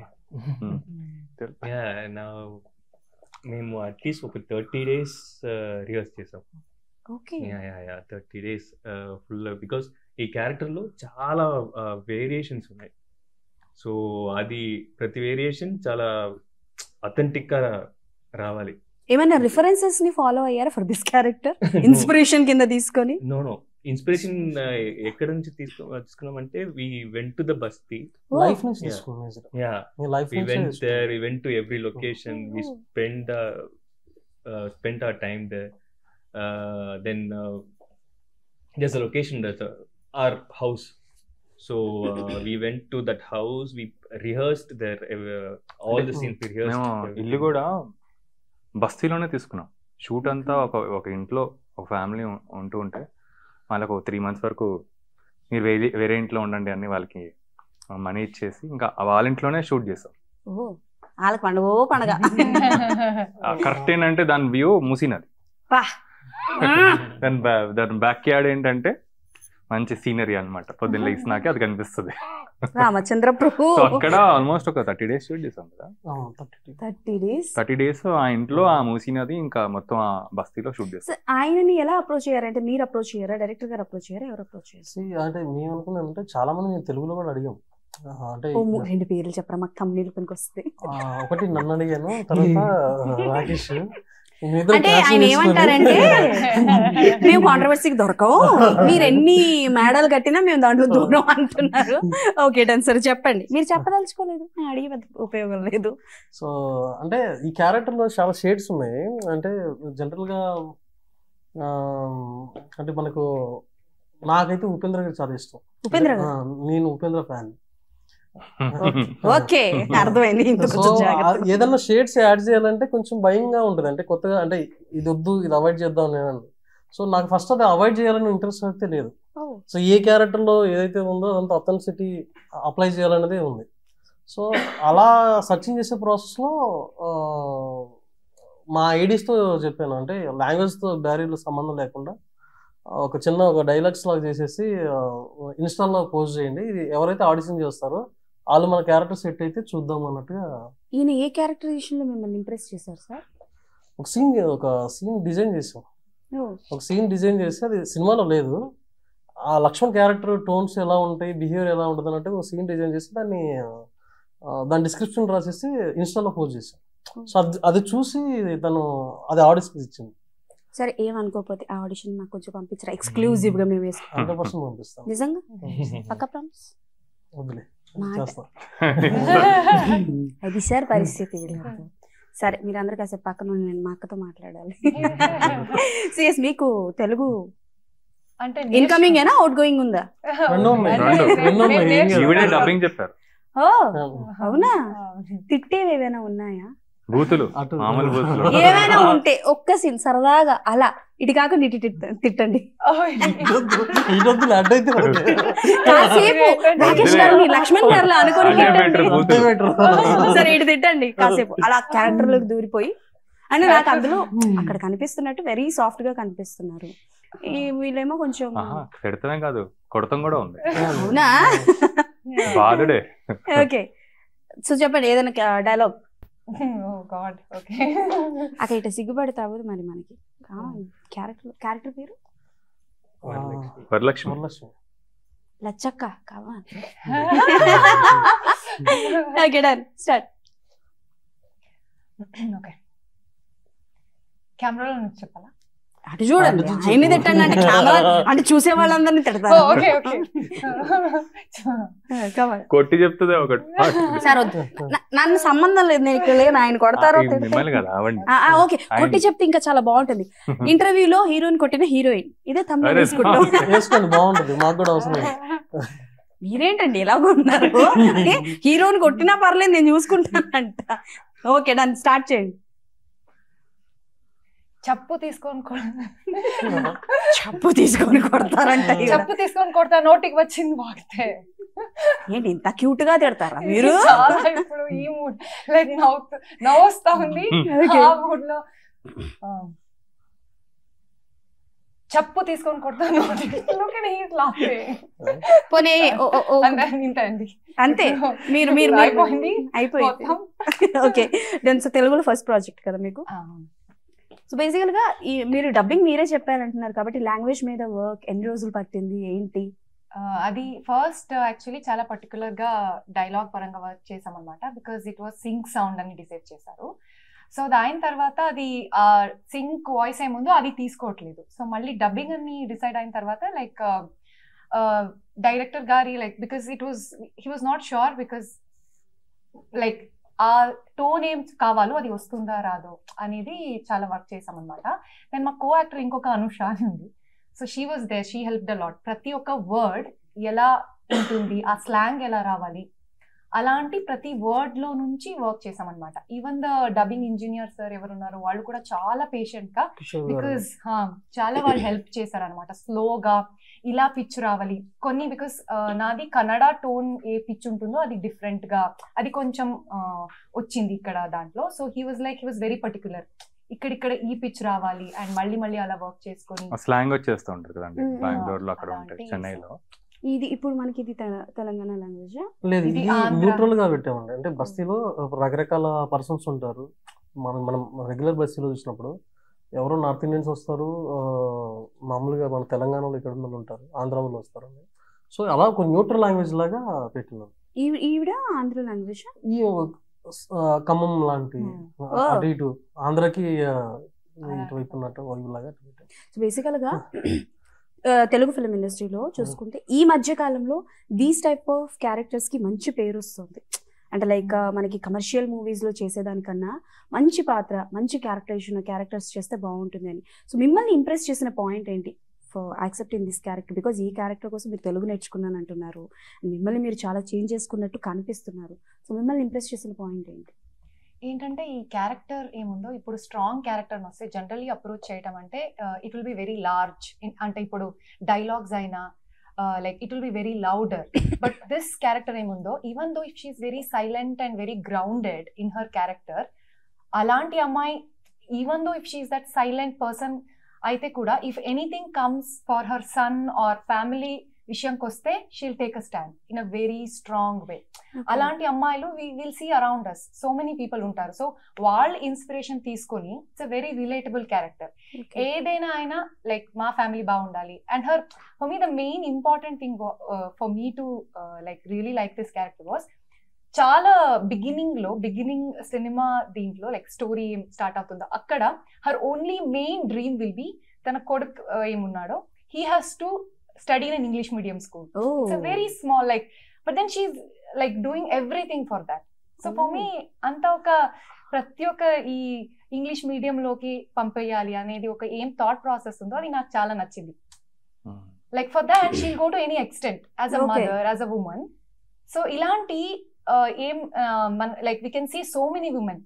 Speaker 5: yeah, now మేము అట్లీస్ట్ ఒక థర్టీ డేస్ రిహర్స్ చేసాం
Speaker 1: okay
Speaker 5: yeah yeah yeah thirty days full because ఈ క్యారెక్టర్లో చాలా వేరియేషన్స్ ఉన్నాయి సో అది ప్రతి వేరియేషన్ చాలా అథెంటిక్గా రావాలి
Speaker 1: ఏమైనా రిఫరెన్సెస్ ని ఫాలో అయ్యారా ఫర్ దిస్ క్యారెక్టర్ ఇన్స్పిరేషన్ కింద తీసుకొని
Speaker 5: నో నో ఇన్స్పిరేషన్ ఎక్కడ నుంచి తీసుకో తీసుకున్నామంటే we went to the basti
Speaker 3: life నుంచి
Speaker 5: Yeah.
Speaker 3: తీసుకున్నాను
Speaker 5: యా
Speaker 3: మీ లైఫ్
Speaker 5: we went
Speaker 3: నుంచి
Speaker 5: there we went to every location we
Speaker 1: Oh.
Speaker 5: spent uh, uh, spent our time there uh, then uh, there's a location that's uh, our house so uh, we went to that house we rehearsed there uh, all the scenes we rehearsed
Speaker 2: మేము
Speaker 5: everything.
Speaker 2: ఇల్లు కూడా బస్తీలోనే తీసుకున్నాం shoot అంతా ఒక ఒక ఇంట్లో ఒక family ఉంటూ ఉంటే వాళ్ళకు ఒక త్రీ మంత్స్ వరకు మీరు వేరే వేరే ఇంట్లో ఉండండి అని వాళ్ళకి మనీ ఇచ్చేసి ఇంకా వాళ్ళ ఇంట్లోనే షూట్ చేస్తాం
Speaker 1: ఓ వాళ్ళకి పండుగ ఓ పండుగ
Speaker 2: కరెక్ట్ ఏంటంటే దాని వ్యూ మూసినది
Speaker 1: పా
Speaker 2: దాని బ్యా- దాని బ్యాక్ యార్డ్ ఏంటంటే మంచి సీనరీ అన్నమాట పొద్దున్న లేచినాకే అది కనిపిస్తుంది
Speaker 1: రామచంద్ర ప్రభు
Speaker 2: సో అక్కడ ఆల్మోస్ట్ ఒక థర్టీ డేస్ షూట్ చేసాం కదా
Speaker 1: థర్టీ డేస్
Speaker 2: థర్టీ డేస్ ఆ ఇంట్లో ఆ మూసినది ఇంకా మొత్తం ఆ బస్తీలో షూట్ చేస్తాం
Speaker 1: ఆయనని ఎలా అప్రోచ్ అయ్యారు అంటే మీరు అప్రోచ్ అయ్యారా డైరెక్టర్ గారు అప్రోచ్ అయ్యారా ఎవరు అప్రోచ్ చేశారు
Speaker 3: See, అంటే మేము అనుకున్నాం అంటే చాలా మంది నేను తెలుగులో కూడా అడిగాం ఆ, అంటే
Speaker 1: ఓ మూ- రెండు పేర్లు చెప్పరా మాకు తమ్ముళ్ళు పనికి వస్తుంది
Speaker 3: ఆ, ఒకటి నన్ను అడిగాను తర్వాత రాకేష్ మీ ఇద్దరు
Speaker 1: అంటే
Speaker 3: cancel
Speaker 1: ఆయన
Speaker 3: చేసుకొని-
Speaker 1: ఏమంటారంటే మేము కాంట్రవర్సీకి దొరకవు మీరు ఎన్ని మేడలు కట్టినా మేము దాంట్లో దూరం అంటున్నారు ఓకే డన్ సరే చెప్పండి మీరు చెప్పదలుచుకోలేదు నేను అడిగి పెద్ద ఉపయోగం లేదు
Speaker 3: సో అంటే ఈ క్యారెక్టర్ లో చాలా షేడ్స్ ఉన్నాయి అంటే జనరల్ గా ఆ, అంటే మనకు నాకైతే ఉపేంద్ర గారు చాలా ఇష్టం
Speaker 1: ఉపేంద్ర గారు
Speaker 3: ఆ, నేను ఉపేంద్ర ఫ్యాన్
Speaker 1: ఓకే అర్థమైంది ఇంత
Speaker 3: సో
Speaker 1: కొంచెం జాగ్రత్త.
Speaker 3: ఏదన్నా షేడ్స్ యాడ్ చేయాలంటే కొంచెం భయంగా ఉంటుంది అంటే కొత్తగా అంటే ఇది వద్దు ఇది అవాయిడ్ చేద్దాం నేను సో నాకు ఫస్ట్ అది అవాయిడ్ చేయాలని ఇంట్రెస్ట్ అయితే లేదు
Speaker 1: ఓ,
Speaker 3: సో ఏ క్యారెక్టర్ లో ఏదైతే ఉందో అదంతా అథెంటిసిటీ అప్లై చేయాలనేది ఉంది సో అలా సర్చింగ్ చేసే ప్రాసెస్ లో ఆ, మా ఐడీస్ తో చెప్పాను అంటే లాంగ్వేజ్ తో బ్యారీలో సంబంధం లేకుండా ఆ, ఒక చిన్న ఒక డైలాగ్స్ లాగా చేసేసి ఇన్స్టాల్లో పోస్ట్ చేయండి ఇది ఎవరైతే ఆడిషన్ చేస్తారో వాళ్ళు మన క్యారెక్టర్ సెట్ అయితే చూద్దాం అన్నట్టుగా
Speaker 1: ఈయన ఏ క్యారెక్టరైజేషన్ లో మిమ్మల్ని ఇంప్రెస్ చేశారు సార్
Speaker 3: ఒక సీన్ ఒక సీన్ డిజైన్ చేసాం
Speaker 1: ఓ,
Speaker 3: ఒక సీన్ డిజైన్ చేసి అది సినిమాలో లేదు ఆ లక్ష్మణ్ క్యారెక్టర్ టోన్స్ ఎలా ఉంటాయి బిహేవియర్ ఎలా ఉంటుంది అన్నట్టు ఒక సీన్ డిజైన్ చేసి దాన్ని ఆ, దాని డిస్క్రిప్షన్ రాసేసి ఇన్స్టాలో పోస్ట్ చేశాం సో అది అది చూసి తను అది ఆడిషన్ ఇచ్చింది
Speaker 1: సరే ఏమనుకోకపోతే ఆ ఆడిషన్ నాకు కొంచెం పంపించరా ఎక్స్క్లూజివ్ గా మేము వేసుకుంటాం
Speaker 3: హండ్రెడ్ పర్సెంట్ పంపిస్తాం
Speaker 1: నిజంగా పక్క ప్రామిస్
Speaker 3: వదిలే
Speaker 1: మాట.
Speaker 3: చేస్తాం
Speaker 1: అది సార్ పరిస్థితి వీళ్ళతో. సరే మీరందరూ కాసేపు పక్కన ఉండండి, నేను మా అక్కతో మాట్లాడాలి సిఎస్ మీకు తెలుగు
Speaker 4: అంటే
Speaker 1: ఇన్కమింగ్ ఏనా అవుట్ గోయింగ్ ఉందా
Speaker 3: రెండు ఉన్నాయి.
Speaker 2: రెండు.
Speaker 3: రెండు ఉన్నాయి. ఏం కాదు.
Speaker 2: ఈవిడే డబ్బింగ్ చెప్పారు
Speaker 1: ఓ అవునా తిట్టేవి ఏవైనా ఉన్నాయా
Speaker 2: బూతులు
Speaker 3: అటు
Speaker 2: మామూలు బూతులు
Speaker 1: ఏమైనా ఉంటే ఒక్క సీన్ సరదాగా అలా ఇటు కాకుండా ఇటు తిట్ట- తిట్టండి
Speaker 3: ఇదొద్దు అడ్డైతే ఓకే.
Speaker 1: కాసేపు రాకేష్ గారిని లక్ష్మణ్ గారిలో అనుకుని
Speaker 2: అదే
Speaker 1: తిట్టండి.
Speaker 2: better.
Speaker 3: అడ్డే better.
Speaker 1: సరే ఇటు తిట్టండి కాసేపు అలా క్యారెక్టర్ లోకి దూరిపోయి అంటే నాకు అందులో అక్కడ కనిపిస్తున్నట్టు వెరీ సాఫ్ట్ గా కనిపిస్తున్నారు ఈ వీళ్ళేమో కొంచెం
Speaker 2: ఆహా తిడతమే కాదు కొడతం కూడా ఉంది
Speaker 1: అవునా
Speaker 2: బాధుడే
Speaker 1: ఓకే సో చెప్పండి ఏదైనా డైలాగ్
Speaker 4: గాడ్ ఓకే
Speaker 1: అక్కడ ఇటు సిగ్గుపడితే అవ్వదు మరి మనకి క్యారెక్టర్ క్యారెక్టర్ పేరు
Speaker 3: ఆ,
Speaker 2: వరలక్ష్మి
Speaker 3: వరలక్ష్మి.
Speaker 1: లచ్చక్క కావా ఓకే డన్ స్టార్ట్
Speaker 4: ఓకే కెమెరాలో నుంచి చెప్పాలా
Speaker 1: అటు చూడండి
Speaker 3: అటు చూసి
Speaker 1: ఆయన్ని
Speaker 3: చెప్పు.
Speaker 1: తిట్టండి అంటే కెమెరా అంటే చూసే వాళ్ళందరినీ తిడతారు
Speaker 4: ఓకే ఓకే
Speaker 1: కమాన్
Speaker 2: కొట్టి చెప్తుంది ఒకటి
Speaker 1: సార్ వద్దు నా- నన్ను సంబంధం లేదు నేను ఇక్కడ లేను ఆయన కొడతారో
Speaker 2: ఈ
Speaker 1: తిడతారో.
Speaker 2: మిమ్మల్ని కదా అవండి
Speaker 1: ఆ, ఆ, ఓకే కొట్టి చెప్తే ఇంకా చాలా బాగుంటుంది ఇంటర్వ్యూలో హీరోయిన్ కొట్టిన హీరోయిన్ ఇదే తమిళ
Speaker 2: అరే,
Speaker 1: తీసుకుంటాం
Speaker 3: వేసుకోండి బాగుంటుంది మాకు కూడా అవసరం లేదు.
Speaker 1: మీరేంటండి ఎలా ఉన్నారు హీరోని కొట్టినా పర్లేదు నేను చూసుకుంటానంట ఓకే డన్ స్టార్ట్ చేయండి
Speaker 4: చెప్పు తీసుకొని కొ-
Speaker 1: చెప్పు తీసుకొని కొడతారంట ఈవిడ.
Speaker 4: చెప్పు తీసుకొని కొడతా నోటికి వచ్చింది వాగితే
Speaker 1: ఏంటి ఇంత క్యూట్ గా తిడతారా మీరు
Speaker 4: చాలా ఇప్పుడు ఈ మూడ్ లైక్ నవ్వు నవ్వొస్తా ఉంది
Speaker 1: Okay.
Speaker 4: ఆ మూడ్ లో ఆ, చెప్పు తీసుకొని కొడతా నోటికి Look at he's laughing.
Speaker 1: పోనీ ఓ- ఓ- ఓ-
Speaker 4: అంతే ఇంతే అండి
Speaker 1: అంతే మీరు మీరు మీరు-
Speaker 4: అయిపోయింది
Speaker 1: అయిపోయింది
Speaker 4: మొత్తం
Speaker 1: ఓకే దెన్ సో తెలుగులో ఫస్ట్ ప్రాజెక్ట్ కదా మీకు
Speaker 4: ఆ,
Speaker 1: సో బేసికల్ గా ఈ మీరు డబ్బింగ్ మీరే చెప్పారంటున్నారు కాబట్టి లాంగ్వేజ్ మీద వర్క్ ఎన్ని రోజులు పట్టింది ఏంటి
Speaker 4: ఆ, అది ఫస్ట్ యాక్చువల్లీ చాలా పర్టికులర్ గా డైలాగ్ పరంగా వర్క్ చేసాం అనమాట because it was sync sound అని డిసైడ్ చేశారు సో దాని తర్వాత అది సింక్ వాయిస్ ఏముందో అది తీసుకోవట్లేదు సో మళ్ళీ డబ్బింగ్ అని డిసైడ్ అయిన తర్వాత లైక్ డైరెక్టర్ గారి like because it was he was not sure because like ఆ టోన్ ఏం కావాలో అది వస్తుందా రాదో అనేది చాలా వర్క్ చేసాం అనమాట దెన్ మా కో యాక్టర్ ఇంకొక అనుష అని ఉంది so she was they she help the lot ప్రతి ఒక్క వర్డ్ ఎలా ఉంటుంది ఆ స్లాంగ్ ఎలా రావాలి అలాంటి ప్రతి వర్డ్ లో నుంచి వర్క్ చేసామన్నమాట even the dubbing engineer sir ఎవరున్నారు వాళ్ళు కూడా చాలా పేషెంట్ గా
Speaker 3: కిషోర్ గారు.
Speaker 4: బికాస్ చాలా వాళ్ళు హెల్ప్ చేశారనమాట స్లోగా ఇలా పిచ్ రావాలి కొన్ని బికాస్ నాది కన్నడ టోన్ ఏ పిచ్ ఉంటుందో అది డిఫరెంట్ గా అది కొంచెం ఆ, వచ్చింది ఇక్కడ దాంట్లో so he was like he was very particular ఇక్కడిక్కడ ఈ పిచ్ రావాలి అండ్ మళ్ళీ మళ్ళీ అలా వర్క్ చేసుకొని
Speaker 2: స్లాంగ్ వచ్చేస్తూ ఉంటుంది కదండి
Speaker 1: Mm,
Speaker 2: బెంగళూరులో అక్కడ
Speaker 4: అలాంటి
Speaker 2: ఉంటాయి చెన్నైలో
Speaker 1: ఇది ఇప్పుడు మనకి ఇది తెల- తెలంగాణ లాంగ్వేజ్
Speaker 3: లేదు
Speaker 4: ఇది
Speaker 3: ఇది
Speaker 4: ఆంధ్ర.
Speaker 3: న్యూట్రల్ గా పెట్టామండి అంటే బస్తీలో రకరకాల పర్సన్స్ ఉంటారు మనం మనం రెగ్యులర్ బస్తీలో చూసినప్పుడు ఎవరో నార్త్ ఇండియన్స్ వస్తారు ఆ, మామూలుగా మన తెలంగాణలో ఇక్కడ ఉన్న వాళ్ళు ఉంటారు ఆంధ్ర వాళ్ళు వస్తారు సో అలా ఒక న్యూట్రల్ లాంగ్వేజ్ లాగా పెట్టినాం
Speaker 1: ఈవిడ ఆంధ్ర లాంగ్వేజ్
Speaker 3: ఈ ఆ, ఖమ్మం లాంటి
Speaker 4: Hmm.
Speaker 3: ఆ, అటు ఇటు ఆంధ్రకి ఆ, ఇటువైపు ఉన్నట్టు వైపు లాగా పెట్టాం.
Speaker 1: సో బేసికల్ గా ఆ, తెలుగు ఫిలిం ఇండస్ట్రీలో చూసుకుంటే ఈ మధ్య కాలంలో దీస్ టైప్ ఆఫ్ క్యారెక్టర్స్ కి మంచి పేరు వస్తుంది అంటే లైక్ మనకి కమర్షియల్ మూవీస్ లో చేసేదానికన్నా మంచి పాత్ర మంచి క్యారెక్టరేషన్ క్యారెక్టర్స్ చేస్తే బాగుంటుంది అని సో మిమ్మల్ని ఇంప్రెస్ చేసిన పాయింట్ ఏంటి for accepting this character because ఈ క్యారెక్టర్ కోసం మీరు తెలుగు నేర్చుకున్నాను అంటున్నారు మిమ్మల్ని మీరు చాలా చేంజ్ చేసుకున్నట్టు కనిపిస్తున్నారు సో మిమ్మల్ని ఇంప్రెస్ చేసిన పాయింట్ ఏంటి
Speaker 4: ఏంటంటే ఈ క్యారెక్టర్ ఏముందో ఇప్పుడు స్ట్రాంగ్ క్యారెక్టర్ వస్తే జనరల్లీ అప్రోచ్ చేయడం అంటే it will be very large అంటే ఇప్పుడు డైలాగ్స్ అయినా like it will be very louder but this character ఏముందో even though if she's very silent and very grounded in her character అలాంటి అమ్మాయి even though if she's that silent person అయితే కూడా if anything comes for her son or family విషయంకి వస్తే she'll take a stand in a very strong way అలాంటి అమ్మాయిలు we will see around us so many people ఉంటారు so వాళ్ళ inspiration తీసుకొని it's a very relatable character ఏదైనా అయినా like మా ఫ్యామిలీ బాగుండాలి and her for me the main important thing for me to like really like this character was చాలా beginning లో beginning సినిమా దీంట్లో లైక్ స్టోరీ ఏం స్టార్ట్ అవుతుందో అక్కడ her only main dream will be తన కొడుకు uh, ఏమున్నాడో he has to study in English medium school it's very small like but then she like doing everything for that so for me అంత ఒక ప్రతి ఒక్క ఈ ఇంగ్లీష్ మీడియం లోకి పంపేయాలి అనేది ఒక ఏం థాట్ ప్రాసెస్ ఉందో అది నాకు చాలా నచ్చింది like for that she'll go to any extent as a
Speaker 1: Okay.
Speaker 4: Mother as a woman so ఇలాంటి uh, ఏం uh, మన like we can see so many women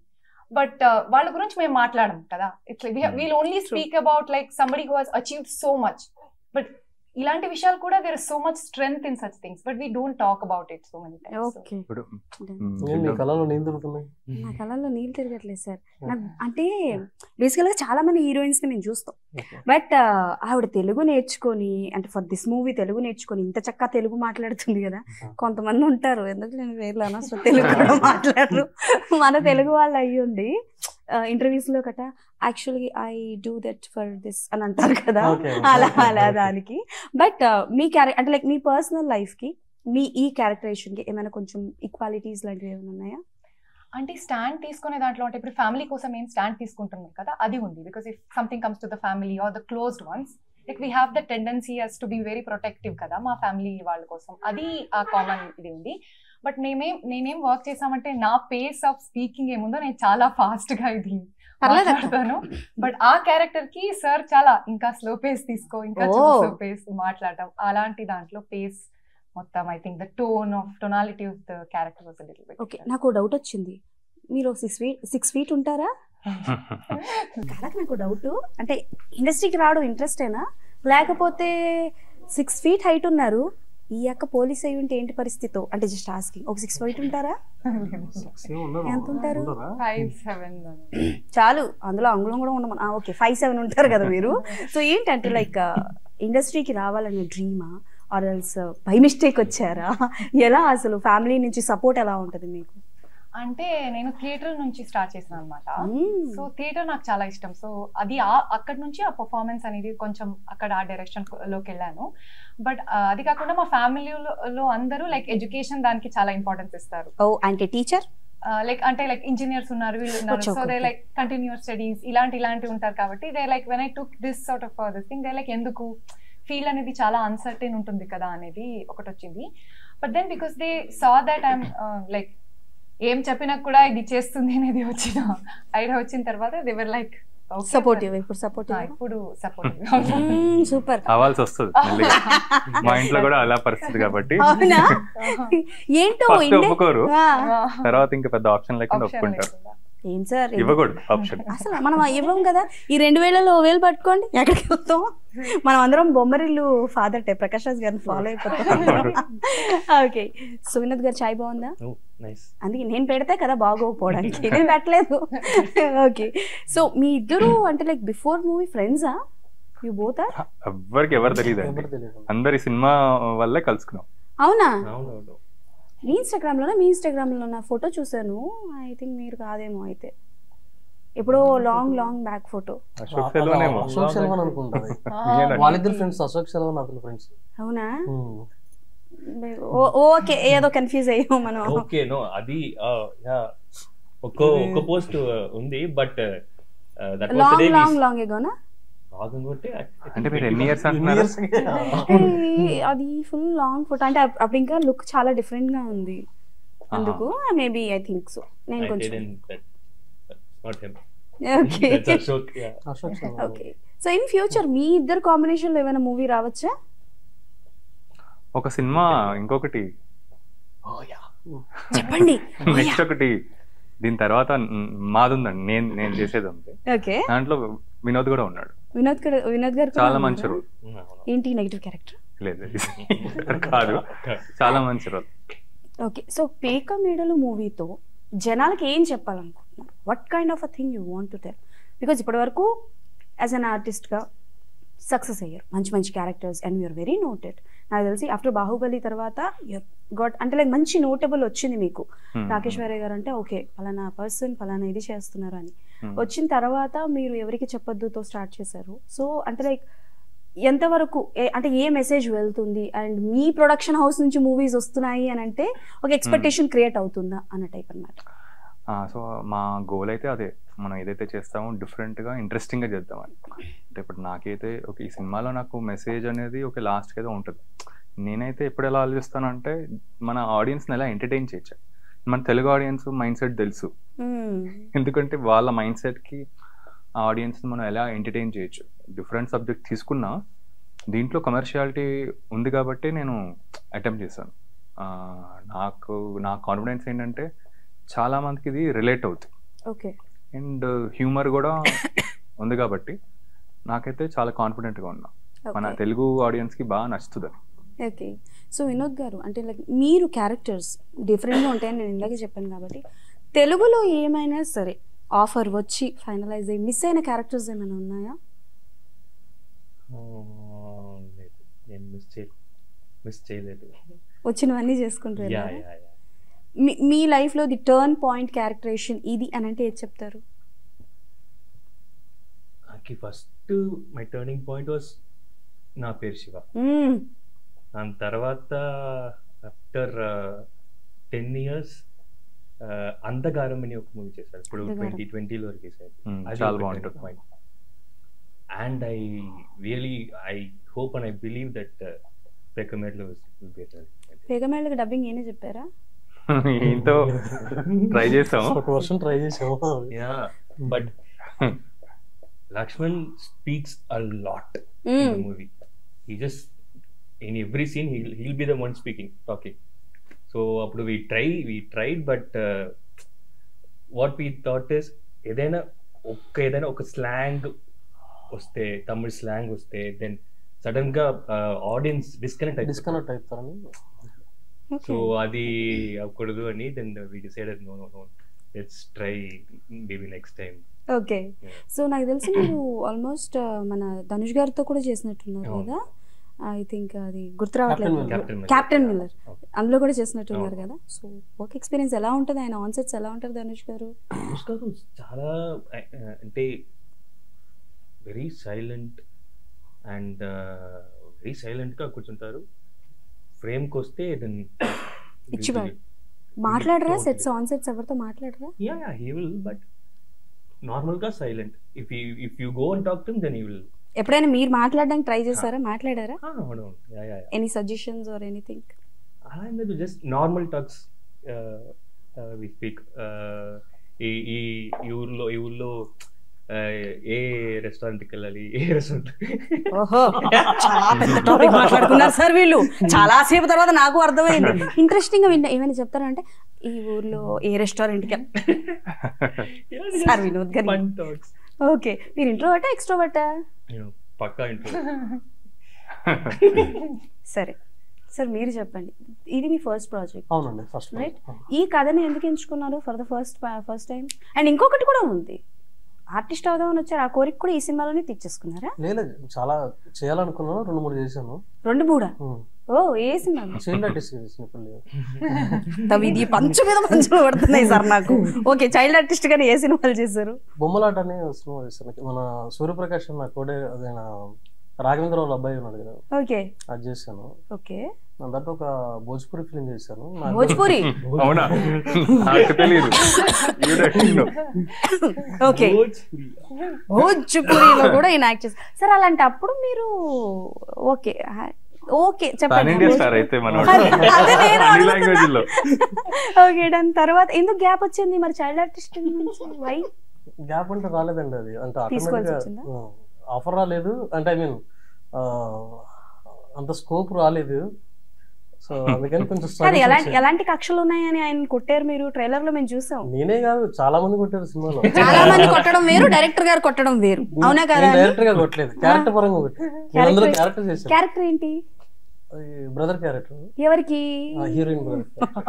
Speaker 4: but వాళ్ళ గురించి మేము మాట్లాడము కదా it's we'll only speak about like somebody who has achieved so much but ఇలాంటి విషయాలు కూడా there is so much strength in such things but we don't talk about it so many times
Speaker 1: okay
Speaker 2: ఇప్పుడు
Speaker 3: ఏం మీ కళలో నేను దొరుకుతున్నాయి
Speaker 1: నా కళల్లో నీళ్ళు తిరగట్లేదు సార్ నాకు అంటే బేసికల్గా చాలా మంది హీరోయిన్స్ ని మేము చూస్తాం బట్ ఆవిడ తెలుగు నేర్చుకొని అంటే ఫర్ దిస్ మూవీ తెలుగు నేర్చుకొని ఇంత చక్కగా తెలుగు మాట్లాడుతుంది కదా కొంతమంది ఉంటారు ఎందుకు నేను వేర్లు అనవసరం తెలుగు కూడా మాట్లాడరు మన తెలుగు వాళ్ళు అయ్యుండి ఇంటర్వ్యూస్ లో కట actually I do that for this అని అంటారు కదా
Speaker 3: Okay.
Speaker 1: అలా అలా దానికి బట్ మీ క్యారెక్టర్ అంటే లైక్ మీ పర్సనల్ లైఫ్ కి మీ ఈ క్యారెక్టరేషన్ కి ఏమైనా కొంచెం ఈక్వాలిటీస్ లాంటివి ఏమైనా ఉన్నాయా
Speaker 4: అంటే స్టాండ్ తీసుకునే దాంట్లో అంటే ఇప్పుడు ఫ్యామిలీ కోసం ఏం స్టాండ్ తీసుకుంటున్నాం కదా అది ఉంది because if something comes to the family or the closed ones like we have the tendency as to be very protective కదా మా ఫ్యామిలీ వాళ్ళ కోసం అది ఆ కామన్ ఇది ఉంది బట్ నేనేం నేనేం వర్క్ చేసామంటే నా పేస్ ఆఫ్ స్పీకింగ్ ఏముందో నేను చాలా ఫాస్ట్ గా ఇది
Speaker 1: పర్లేదు
Speaker 4: మాట్లాడతాను బట్ ఆ క్యారెక్టర్ కి సార్ చాలా ఇంకా స్లో పేస్ తీసుకో ఇంకా
Speaker 1: Oh.
Speaker 4: స్లో పేస్ మాట్లాడటం అలాంటి దాంట్లో పేస్ మొత్తం I think the tone of tonality of the character was little bit
Speaker 1: okay నాకు డౌట్ వచ్చింది మీరు సిక్స్ ఫీట్ సిక్స్ ఫీట్ ఉంటారా కాలకు నాకు డౌట్ అంటే ఇండస్ట్రీకి రావడం ఇంట్రెస్టేనా లేకపోతే సిక్స్ ఫీట్ హైట్ ఉన్నారు ఈ అక్క పోలీస్ అయి ఉంటే ఏంటి పరిస్థితి అంటే జస్ట్ ఆస్కింగ్ ఒక సిక్స్ ఫీట్ ఉంటారా
Speaker 3: ఏం ఉండరు?
Speaker 1: ఎంత ఉంటారు?
Speaker 3: ఉండరా?
Speaker 4: ఫైవ్ సెవెన్
Speaker 1: చాలు అందులో అంగుళం కూడా ఉండమని ఓకే ఫైవ్ సెవెన్ ఉంటారు కదా మీరు సో ఏంటంటే లైక్ ఇండస్ట్రీకి రావాలనే డ్రీమా ఆర్ ఎల్స్ బై మిస్టేక్ వచ్చారా ఎలా అసలు ఫ్యామిలీ నుంచి సపోర్ట్ ఎలా ఉంటుంది మీకు
Speaker 4: అంటే నేను థియేటర్ నుంచి స్టార్ట్ చేసిన అనమాట
Speaker 1: మ్మ్.
Speaker 4: సో థియేటర్ నాకు చాలా ఇష్టం సో అది ఆ అక్కడ నుంచి ఆ పర్ఫార్మెన్స్ అనేది కొంచెం అక్కడ ఆ డైరెక్షన్ లోకి వెళ్ళాను బట్ అది కాకుండా మా ఫ్యామిలీలో అందరూ లైక్ ఎడ్యుకేషన్ దానికి చాలా ఇంపార్టెన్స్ ఇస్తారు
Speaker 1: ఓ అంటే టీచర్
Speaker 4: లైక్ అంటే లైక్ ఇంజనీర్స్ ఉన్నారు వీళ్ళు ఉన్నారు
Speaker 1: Okay,
Speaker 4: so they
Speaker 1: okay.
Speaker 4: Like continues studies ఇలాంటి ఇలాంటివి ఉంటారు కాబట్టి they like when I took this sort of this thing they like ఎందుకు ఫీల్ అనేది చాలా అన్సర్టైన్ ఉంటుంది కదా అనేది ఒకటి వచ్చింది but then because they saw that I'm like ఏం చెప్పినా కూడా ఇది చేస్తుంది అనేది వచ్చిన ఐడియా వచ్చిన తర్వాత దేవర్ లైక్
Speaker 1: సపోర్టివ్ ఇప్పుడు సపోర్టివ్
Speaker 4: ఇప్పుడు సపోర్టివ్
Speaker 1: సూపర్
Speaker 2: అవ్వాల్సి వస్తుంది మెల్లిగా మా ఇంట్లో కూడా అలా పరిస్థితి కాబట్టి
Speaker 1: అవునా ఏంటో
Speaker 2: ఫస్ట్
Speaker 1: ఇండే-
Speaker 2: ఒప్పుకోరు
Speaker 1: ఆ,
Speaker 2: తర్వాత ఇంకా పెద్ద ఆప్షన్ లేకుండా ఒప్పుకుంటారు
Speaker 1: ఏం సార్
Speaker 2: ఇవ్వకూడదు ఆప్షన్
Speaker 1: అసలు మనం ఇవ్వం కదా ఈ రెండు వేలలో ఓ వేలు పట్టుకోండి ఎక్కడికి వెళ్తాం మనం అందరం బొమ్మరిల్లు ఫాదర్ టే ప్రకాష్ రాజ్ గారిని ఫాలో అయిపోతాం ఓకే సువినోద్ గారు చాయ్ బాగుందా
Speaker 5: నైస్
Speaker 1: అందుకే నేను పెడితే కదా బాగోకపోవడానికి నేను పెట్టలేదు ఓకే సో మీ ఇద్దరు అంటే లైక్ బిఫోర్ మూవీ ఫ్రెండ్సా యూ బోత్ ఆర్
Speaker 2: ఎవ్వరికి ఎవరు తెలియదు
Speaker 3: ఎవరు తెలియదు
Speaker 2: అందరి సినిమా వల్లే కలుసుకున్నాం
Speaker 1: అవునా
Speaker 5: అవునవును
Speaker 1: మీ ఇన్స్టాగ్రామ్ లోనే మీ ఇన్స్టాగ్రామ్ లో నా ఫోటో చూసాను ఐ థింక్ మీరు కాదేమో అయితే ఎప్పుడో long long back photo
Speaker 2: Ashok సెల్వనేమో
Speaker 3: అశోక్ సెల్వన్ అనుకుంటారు
Speaker 2: నేనా?
Speaker 3: వాళ్ళిద్దరు ఫ్రెండ్స్ అశోక్ సెల్వన్ అతని ఫ్రెండ్స్
Speaker 1: అవునా ఓ- ఓకే ఏదో కన్ఫ్యూజ్ అయ్యాం మనం
Speaker 5: ఓకే నో అది యా ఒక్కో ఒక్క పోస్ట్ ఉంది బట్ దట్ వాస్
Speaker 1: లాంగ్
Speaker 5: డేవిస్
Speaker 1: లాంగ్ లాంగ్ ఎగోనా
Speaker 5: లాంగ్ కొట్టి
Speaker 2: అంటే మీరు ఎన్ని ఇయర్స్ అంటున్నారు
Speaker 1: అది ఫుల్ లాంగ్ ఫోటో అంటే అప్- అప్పుడు ఇంకా లుక్ చాలా డిఫరెంట్ గా ఉంది అందుకు మేబీ ఐ థింక్ సో నేను కొంచెం
Speaker 5: not him
Speaker 1: okay
Speaker 5: that's Ashok yeah
Speaker 3: Ashok Selvan
Speaker 1: okay so in future మీ ఇద్దరు కాంబినేషన్ లో ఏమైనా మూవీ రావచ్చా
Speaker 2: ఒక సినిమా ఇంకొకటి
Speaker 1: చెప్పండి
Speaker 2: నెక్స్ట్ ఒకటి దీని తర్వాత మ్, మాది ఉందండి నేను నేను చేసేది ఉంది
Speaker 1: ఓకే
Speaker 2: దాంట్లో వినోద్ కూడా ఉన్నాడు
Speaker 1: వినోద్ గారు వినోద్ గారు కూడా
Speaker 2: చాలా మంచి
Speaker 1: ఉన్నారా?
Speaker 2: రోల్
Speaker 1: ఏంటి నెగిటివ్ క్యారెక్టర్
Speaker 2: లేదు కాదు చాలా మంచి రోల్
Speaker 1: ఓకే సో పేక మేడలు మూవీతో జనాలకి ఏం చెప్పాలనుకుంటున్నారు what kind of a thing you want to tell because ఇప్పటి వరకు యాజ్ అన్ ఆర్టిస్ట్గా సక్సెస్ అయ్యారు మంచి మంచి characters and you're very noted నాకు తెలిసి ఆఫ్టర్ బాహుబలి తర్వాత యూర్ గాట్ అంటే లైక్ మంచి నోటబుల్ వచ్చింది మీకు రాకేష్ వేరే గారు అంటే ఓకే పలానా పర్సన్ పలానా ఇది చేస్తున్నారు అని వచ్చిన తర్వాత మీరు ఎవరికి చెప్పొద్దుతో స్టార్ట్ చేశారు సో అంటే లైక్ ఎంతవరకు ఏ- అంటే ఏ మెసేజ్ వెళ్తుంది అండ్ మీ ప్రొడక్షన్ హౌస్ నుంచి మూవీస్ వస్తున్నాయి అని అంటే ఒక ఎక్స్పెక్టేషన్ క్రియేట్ అవుతుందా అన్న టైప్ అన్నమాట
Speaker 2: సో మా గోల్ అయితే అదే మనం ఏదైతే చేస్తామో డిఫరెంట్గా ఇంట్రెస్టింగ్గా చేద్దామని అంటే ఇప్పుడు నాకైతే ఒక ఈ సినిమాలో నాకు మెసేజ్ అనేది ఒక లాస్ట్కి ఏదో ఉంటుంది నేనైతే ఎప్పుడు ఎలా ఆలోచిస్తానంటే మన ఆడియన్స్ని ఎలా ఎంటర్టైన్ చేయొచ్చు మన తెలుగు ఆడియన్స్ మైండ్ సెట్ తెలుసు ఎందుకంటే వాళ్ళ మైండ్ సెట్కి ఆ ఆడియన్స్ని మనం ఎలా ఎంటర్టైన్ చేయొచ్చు డిఫరెంట్ సబ్జెక్ట్ తీసుకున్నా దీంట్లో కమర్షియాలిటీ ఉంది కాబట్టి నేను అటెంప్ట్ చేశాను ఆ, నాకు నా కాన్ఫిడెన్స్ ఏంటంటే చాలా మందికి ఇది రిలేట్ అవుతుంది
Speaker 1: ఓకే
Speaker 2: అండ్ హ్యూమర్ కూడా ఉంది కాబట్టి నాకైతే చాలా కాన్ఫిడెంట్గా ఉన్నా మన
Speaker 1: ఓకే
Speaker 2: తెలుగు ఆడియన్స్కి బాగా నచ్చుతుంది
Speaker 1: ఓకే సో వినోద్ గారు అంటే లైక్ మీరు క్యారెక్టర్స్ డిఫరెంట్గా ఉంటాయని నేను ఇందాకే చెప్పాను కాబట్టి తెలుగులో ఏమైనా సరే ఆఫర్ వచ్చి ఫైనలైజ్ అయ్యి మిస్ అయిన క్యారెక్టర్స్ ఏమైనా ఉన్నాయా
Speaker 5: ఆ, లేదు నేను మిస్ చే మిస్ చేయలేదు
Speaker 1: వచ్చినవన్నీ చేసుకుంటూ
Speaker 5: యా
Speaker 1: వెళ్ళారా?
Speaker 5: యా యా
Speaker 1: మీ మీ లైఫ్లో ది టర్న్ పాయింట్ క్యారెక్టరేషన్ ఇది అని అంటే ఏది చెప్తారు
Speaker 5: నాకు first my turning point was నా పేరు శివ
Speaker 1: మ్మ్.
Speaker 5: దాని తర్వాత ఆఫ్టర్ టెన్ ఇయర్స్ అంధకారం అని ఒక మూవీ చేశారు ఇప్పుడు
Speaker 1: అంధకారం.
Speaker 5: ట్వంటీ ట్వంటీలో రిలీజ్
Speaker 2: Hmm,
Speaker 5: అయింది
Speaker 2: చాలా బాగుంటుంది
Speaker 5: point and I really I hope and I believe that పెక్కమేడ్లో
Speaker 1: పేగమేళ్ళకి డబ్బింగ్ ఏనే చెప్పారా
Speaker 2: ఈయనతో ట్రై చేసాం
Speaker 3: ఒక వర్షం ట్రై చేసాము
Speaker 5: yeah but Lakshman speaks a lot in
Speaker 1: hmm.
Speaker 5: the movie. He just in every scene he'll he'll be the one speaking, talking. So అప్పుడు we try we tried but uh, what we thought is ఏదైనా ఒక్క ఏదైనా ఒక slang వస్తే Tamil slang వస్తే then sudden గా audience disconnect అయిపోతుంది
Speaker 3: disconnect అవుతారని
Speaker 5: సో
Speaker 1: ఓకే
Speaker 5: అది అవ్వకూడదు అని then we decided no no no let's try maybe next time
Speaker 1: okay
Speaker 5: Yeah.
Speaker 1: So నాకు తెలిసి మీరు ఆల్మోస్ట్ మన ధనుష్ గారితో కూడా చేసినట్టున్నారు
Speaker 5: అవును.
Speaker 1: కదా ఐ థింక్ అది గుర్తు రావట్లేదు
Speaker 3: Captain Miller.
Speaker 5: Captain Miller.
Speaker 1: Captain Miller
Speaker 5: Okay.
Speaker 1: అందులో కూడా చేసినట్టున్నారు
Speaker 5: అవును.
Speaker 1: కదా సో వర్క్ ఎక్స్పీరియన్స్ ఎలా ఉంటుంది ఆయన ఆన్సెట్స్ ఎలా ఉంటుంది ధనుష్ గారు
Speaker 5: ధనుష్ గారు చాలా ఆ, ఆ, అంటే very silent and very silent గా కూర్చుంటారు ఫ్రేమ్ కి వస్తే దెన్
Speaker 1: ఇచ్చివాడు. మాట్లాడరా
Speaker 5: Totally.
Speaker 1: సెట్స్ ఆన్ సెట్స్ ఎవరితో మాట్లాడరా
Speaker 5: yeah yeah he will but normal గా silent if you if you go and talk to then he will
Speaker 1: ఎప్పుడైనా మీరు మాట్లాడడానికి ట్రై చేశారా మాట్లాడారా
Speaker 5: అవును yeah yeah
Speaker 1: any suggestions or anything
Speaker 5: అలా ఏం లేదు just normal talks we speak ఈ ఈ ఈ ఊర్లో ఈ ఊర్లో uh, ఏ రెస్టారెంట్కి వెళ్ళాలి ఏ రెస్టారెంట్
Speaker 1: ఓహో చాలా పెద్ద టాపిక్ మాట్లాడుకున్నారు సార్ వీళ్ళు చాలా సేపు తర్వాత నాకు అర్థమైంది ఇంట్రెస్టింగ్ గా విన్నా ఏమైనా చెప్తారంటే ఈ ఊర్లో ఏ రెస్టారెంట్ కి sir Vinod garu
Speaker 5: fun talks
Speaker 1: okay మీరు ఇంట్రోవర్టా ఎక్స్ట్రోవర్టా
Speaker 5: పక్కా ఇంట్లో
Speaker 1: సరే సార్ మీరు చెప్పండి ఇది మీ ఫస్ట్ ప్రాజెక్ట్
Speaker 3: అవునండి ఫస్ట్
Speaker 1: Right. ఈ కథని ఎందుకు ఎంచుకున్నారు for the first first time and ఇంకొకటి కూడా ఉంది ఆర్టిస్ట్ అవుదామని వచ్చారు ఆ కోరిక కూడా ఈ సినిమాలోనే తెచ్చేసుకున్నారా
Speaker 3: లేదు చాలా చేయాలనుకున్నాను రెండు మూడు చేశాను
Speaker 1: రెండు మూడా ఓ ఏ సినిమా
Speaker 3: చైల్డ్ ఆర్టిస్ట్ చేసిన లేదు
Speaker 1: తవి ఇది పంచు మీద పంచులు పడుతున్నాయి సార్ నాకు ఓకే చైల్డ్ ఆర్టిస్ట్ గానీ ఏ సినిమాలు చేశారు
Speaker 3: బొమ్మలాట అనే సినిమా చేశాను మన సూర్యప్రకాష్ నా కోడే అదే నా రాఘవేంద్ర వాళ్ళ అబ్బాయి ఉన్నాడు కదా
Speaker 1: ఓకే
Speaker 3: అది చేశాను
Speaker 1: ఓకే
Speaker 3: నా దాంట్లో ఒక భోజ్పురి ఫిలిం చేశాను నాకు-
Speaker 1: భోజ్పురి
Speaker 2: అవునా నాకు తెలియదు ఈవిడ
Speaker 1: ఓకే భోజ్పురిలో కూడా ఈయన యాక్ట్ చేశారు సార్ అలాంటప్పుడు మీరు ఓకే ఓకే
Speaker 2: పాన్
Speaker 1: చెప్పండి
Speaker 2: ఇండియా స్టార్ అయితే మన
Speaker 1: అదే నేను
Speaker 2: అన్ని
Speaker 1: అడుగుతున్నా.
Speaker 2: లాంగ్వేజ్ లో
Speaker 1: ఓకే దాని తర్వాత ఎందుకు గ్యాప్ వచ్చింది మరి చైల్డ్ ఆర్టిస్ట్ నుంచి వై
Speaker 3: గ్యాప్ అంటే రాలేదండి అది అంటే
Speaker 1: తీసుకోవాల్సి
Speaker 3: ఆటోమేటిక్
Speaker 1: వచ్చిందా?
Speaker 3: ఆఫర్ రాలేదు అంటే ఐ మీన్ అంత స్కోప్ రాలేదు సో అందుకని కొంచెం
Speaker 1: కాదు
Speaker 3: struggles
Speaker 1: ఎలాంటి
Speaker 3: వచ్చాయి.
Speaker 1: ఎలాంటి కక్షలు ఉన్నాయని ఆయన కొట్టారు మీరు ట్రైలర్ లో మేము చూసాం
Speaker 3: నేనే కాదు చాలా మంది కొట్టారు సినిమాలో
Speaker 1: చాలా మంది కొట్టడం వేరు డైరెక్టర్ గారు కొట్టడం వేరు అవునా కదా
Speaker 3: డైరెక్టర్ గా కొట్టలేదు క్యారెక్టర్ పరంగా కొట్టాను నేను అందులో
Speaker 1: Character-
Speaker 3: క్యారెక్టర్ చేశాను
Speaker 1: క్యారెక్టర్ ఏంటి
Speaker 3: బ్రదర్ క్యారెక్టర్
Speaker 1: ఎవరికి
Speaker 3: heroine brother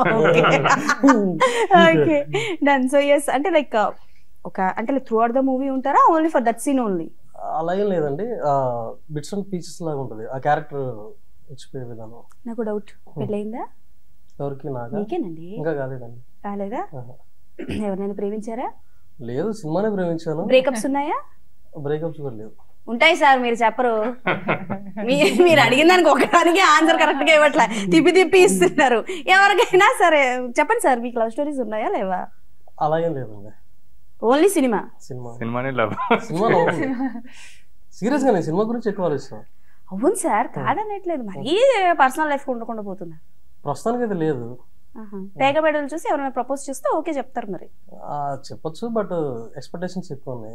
Speaker 1: okay done so yes అంటే లైక్ ఒక అంటే త్రూ అవుట్ ద మూవీ ఉంటారా only for that scene only
Speaker 3: అలా ఏం లేదండి బిట్స్ అండ్ పీచెస్ లాగా ఉంటుంది ఆ క్యారెక్టర్ వచ్చిపోయే విధానం
Speaker 1: నాకు డౌట్ పెళ్ళయిందా
Speaker 3: ఎవరికి నాగా
Speaker 1: మీకేనండి
Speaker 3: ఇంకా కాలేదండి
Speaker 1: రాలేదా
Speaker 3: ఆహా.
Speaker 1: ఎవరినైనా ప్రేమించారా
Speaker 3: లేదు సినిమానే ప్రేమించాను
Speaker 1: బ్రేకప్స్ ఉన్నాయా
Speaker 3: బ్రేకప్స్ కూడా లేవు
Speaker 1: ఉంటాయి సార్ మీరు చెప్పరు మీ- మీరు అడిగిన దానికి ఒకటానికి ఆన్సర్ కరెక్ట్ గా ఇవ్వట్లే తిప్పి తిప్పి ఇస్తున్నారు ఎవరికైనా సరే చెప్పండి సార్ మీకు లవ్ స్టోరీస్ ఉన్నాయా లేవా
Speaker 3: అలా ఏం లేదండి
Speaker 1: ఓన్లీ సినిమా
Speaker 3: సినిమా
Speaker 2: సినిమానే లవ్
Speaker 3: సినిమా సీరియస్ గా నేను సినిమా గురించి ఎక్కువ ఆలోచిస్తాను
Speaker 1: అవును సార్ కాదనట్లేదు మరీ పర్సనల్ లైఫ్ ఉండకుండా పోతున్నా
Speaker 3: ప్రస్తుతానికి అయితే లేదు
Speaker 1: పేగబెడలు చూసి ఎవరైనా ప్రపోజ్ చేస్తే ఓకే చెప్తారు మరి
Speaker 3: ఆ, చెప్పొచ్చు బట్ ఎక్స్పెక్టేషన్స్ ఎక్కువ ఉన్నాయి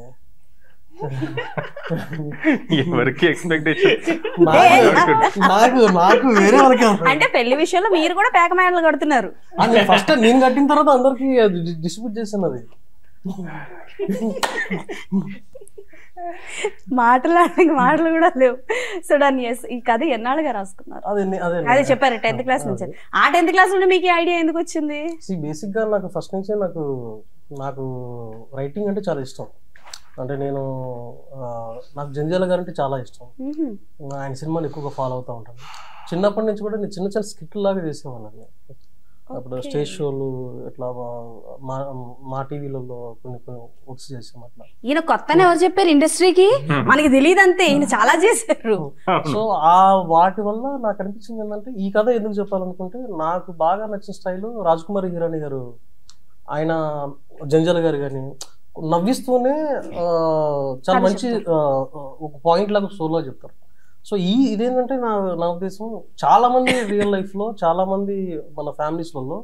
Speaker 2: ఎవరికి ఎక్స్పెక్టేషన్
Speaker 3: నాకు నాకు నాకు వేరే వాళ్ళకి
Speaker 1: అంటే పెళ్లి విషయంలో మీరు కూడా పేక మేడలు కడుతున్నారు
Speaker 3: ఫస్ట్ నేను కట్టిన తర్వాత అందరికి డిస్ట్రిబ్యూట్ చేశాను అది
Speaker 1: మాటలాడడానికి మాటలు కూడా లేవు సో దాన్ని ఎస్- ఈ కథ ఎన్నాళ్ళుగా రాసుకున్నారు
Speaker 3: అదే నే- అదే
Speaker 1: అదే చెప్పారు టెన్త్ క్లాస్ నుంచి ఆ టెన్త్ క్లాస్ నుండి మీకు ఐడియా ఎందుకు వచ్చింది
Speaker 3: బేసిక్ గా నాకు ఫస్ట్ నుంచే నాకు నాకు రైటింగ్ అంటే చాలా ఇష్టం అంటే నేను ఆ, నాకు జంజాల గారు అంటే చాలా ఇష్టం
Speaker 1: మ్హూ.
Speaker 3: ఆయన సినిమాలు ఎక్కువగా ఫాలో అవుతూ ఉంటాను చిన్నప్పటి నుంచి కూడా నేను చిన్న చిన్న స్కిట్ లాగా చేసేవాళ్ళని అప్పుడు
Speaker 1: Okay.
Speaker 3: స్టేజ్ షోలు ఇట్లా మా మా టీవీలలో కొన్ని కొన్ని వర్క్స్ చేసాం అట్లా
Speaker 1: ఈయన కొత్తనే ఎవరు చెప్పారు ఇండస్ట్రీకి మనకి తెలియదు అంతే ఈయన చాలా చేశారు
Speaker 3: సో ఆ వాటి వల్ల నాకు అనిపించింది ఏంటంటే ఈ కథ ఎందుకు చెప్పాలనుకుంటే నాకు బాగా నచ్చిన స్టైల్ రాజ్కుమార్ హిరాని గారు ఆయన జంజల్ గారు కానీ నవ్విస్తూనే ఆ, చాలా
Speaker 1: కథ
Speaker 3: మంచి ఆ, ఒక పాయింట్ లాగా సోలో చెప్తారు సో ఈ ఇదేంటంటే నా నా ఉద్దేశం చాలా మంది రియల్ లైఫ్ లో చాలా మంది మన ఫ్యామిలీస్లలో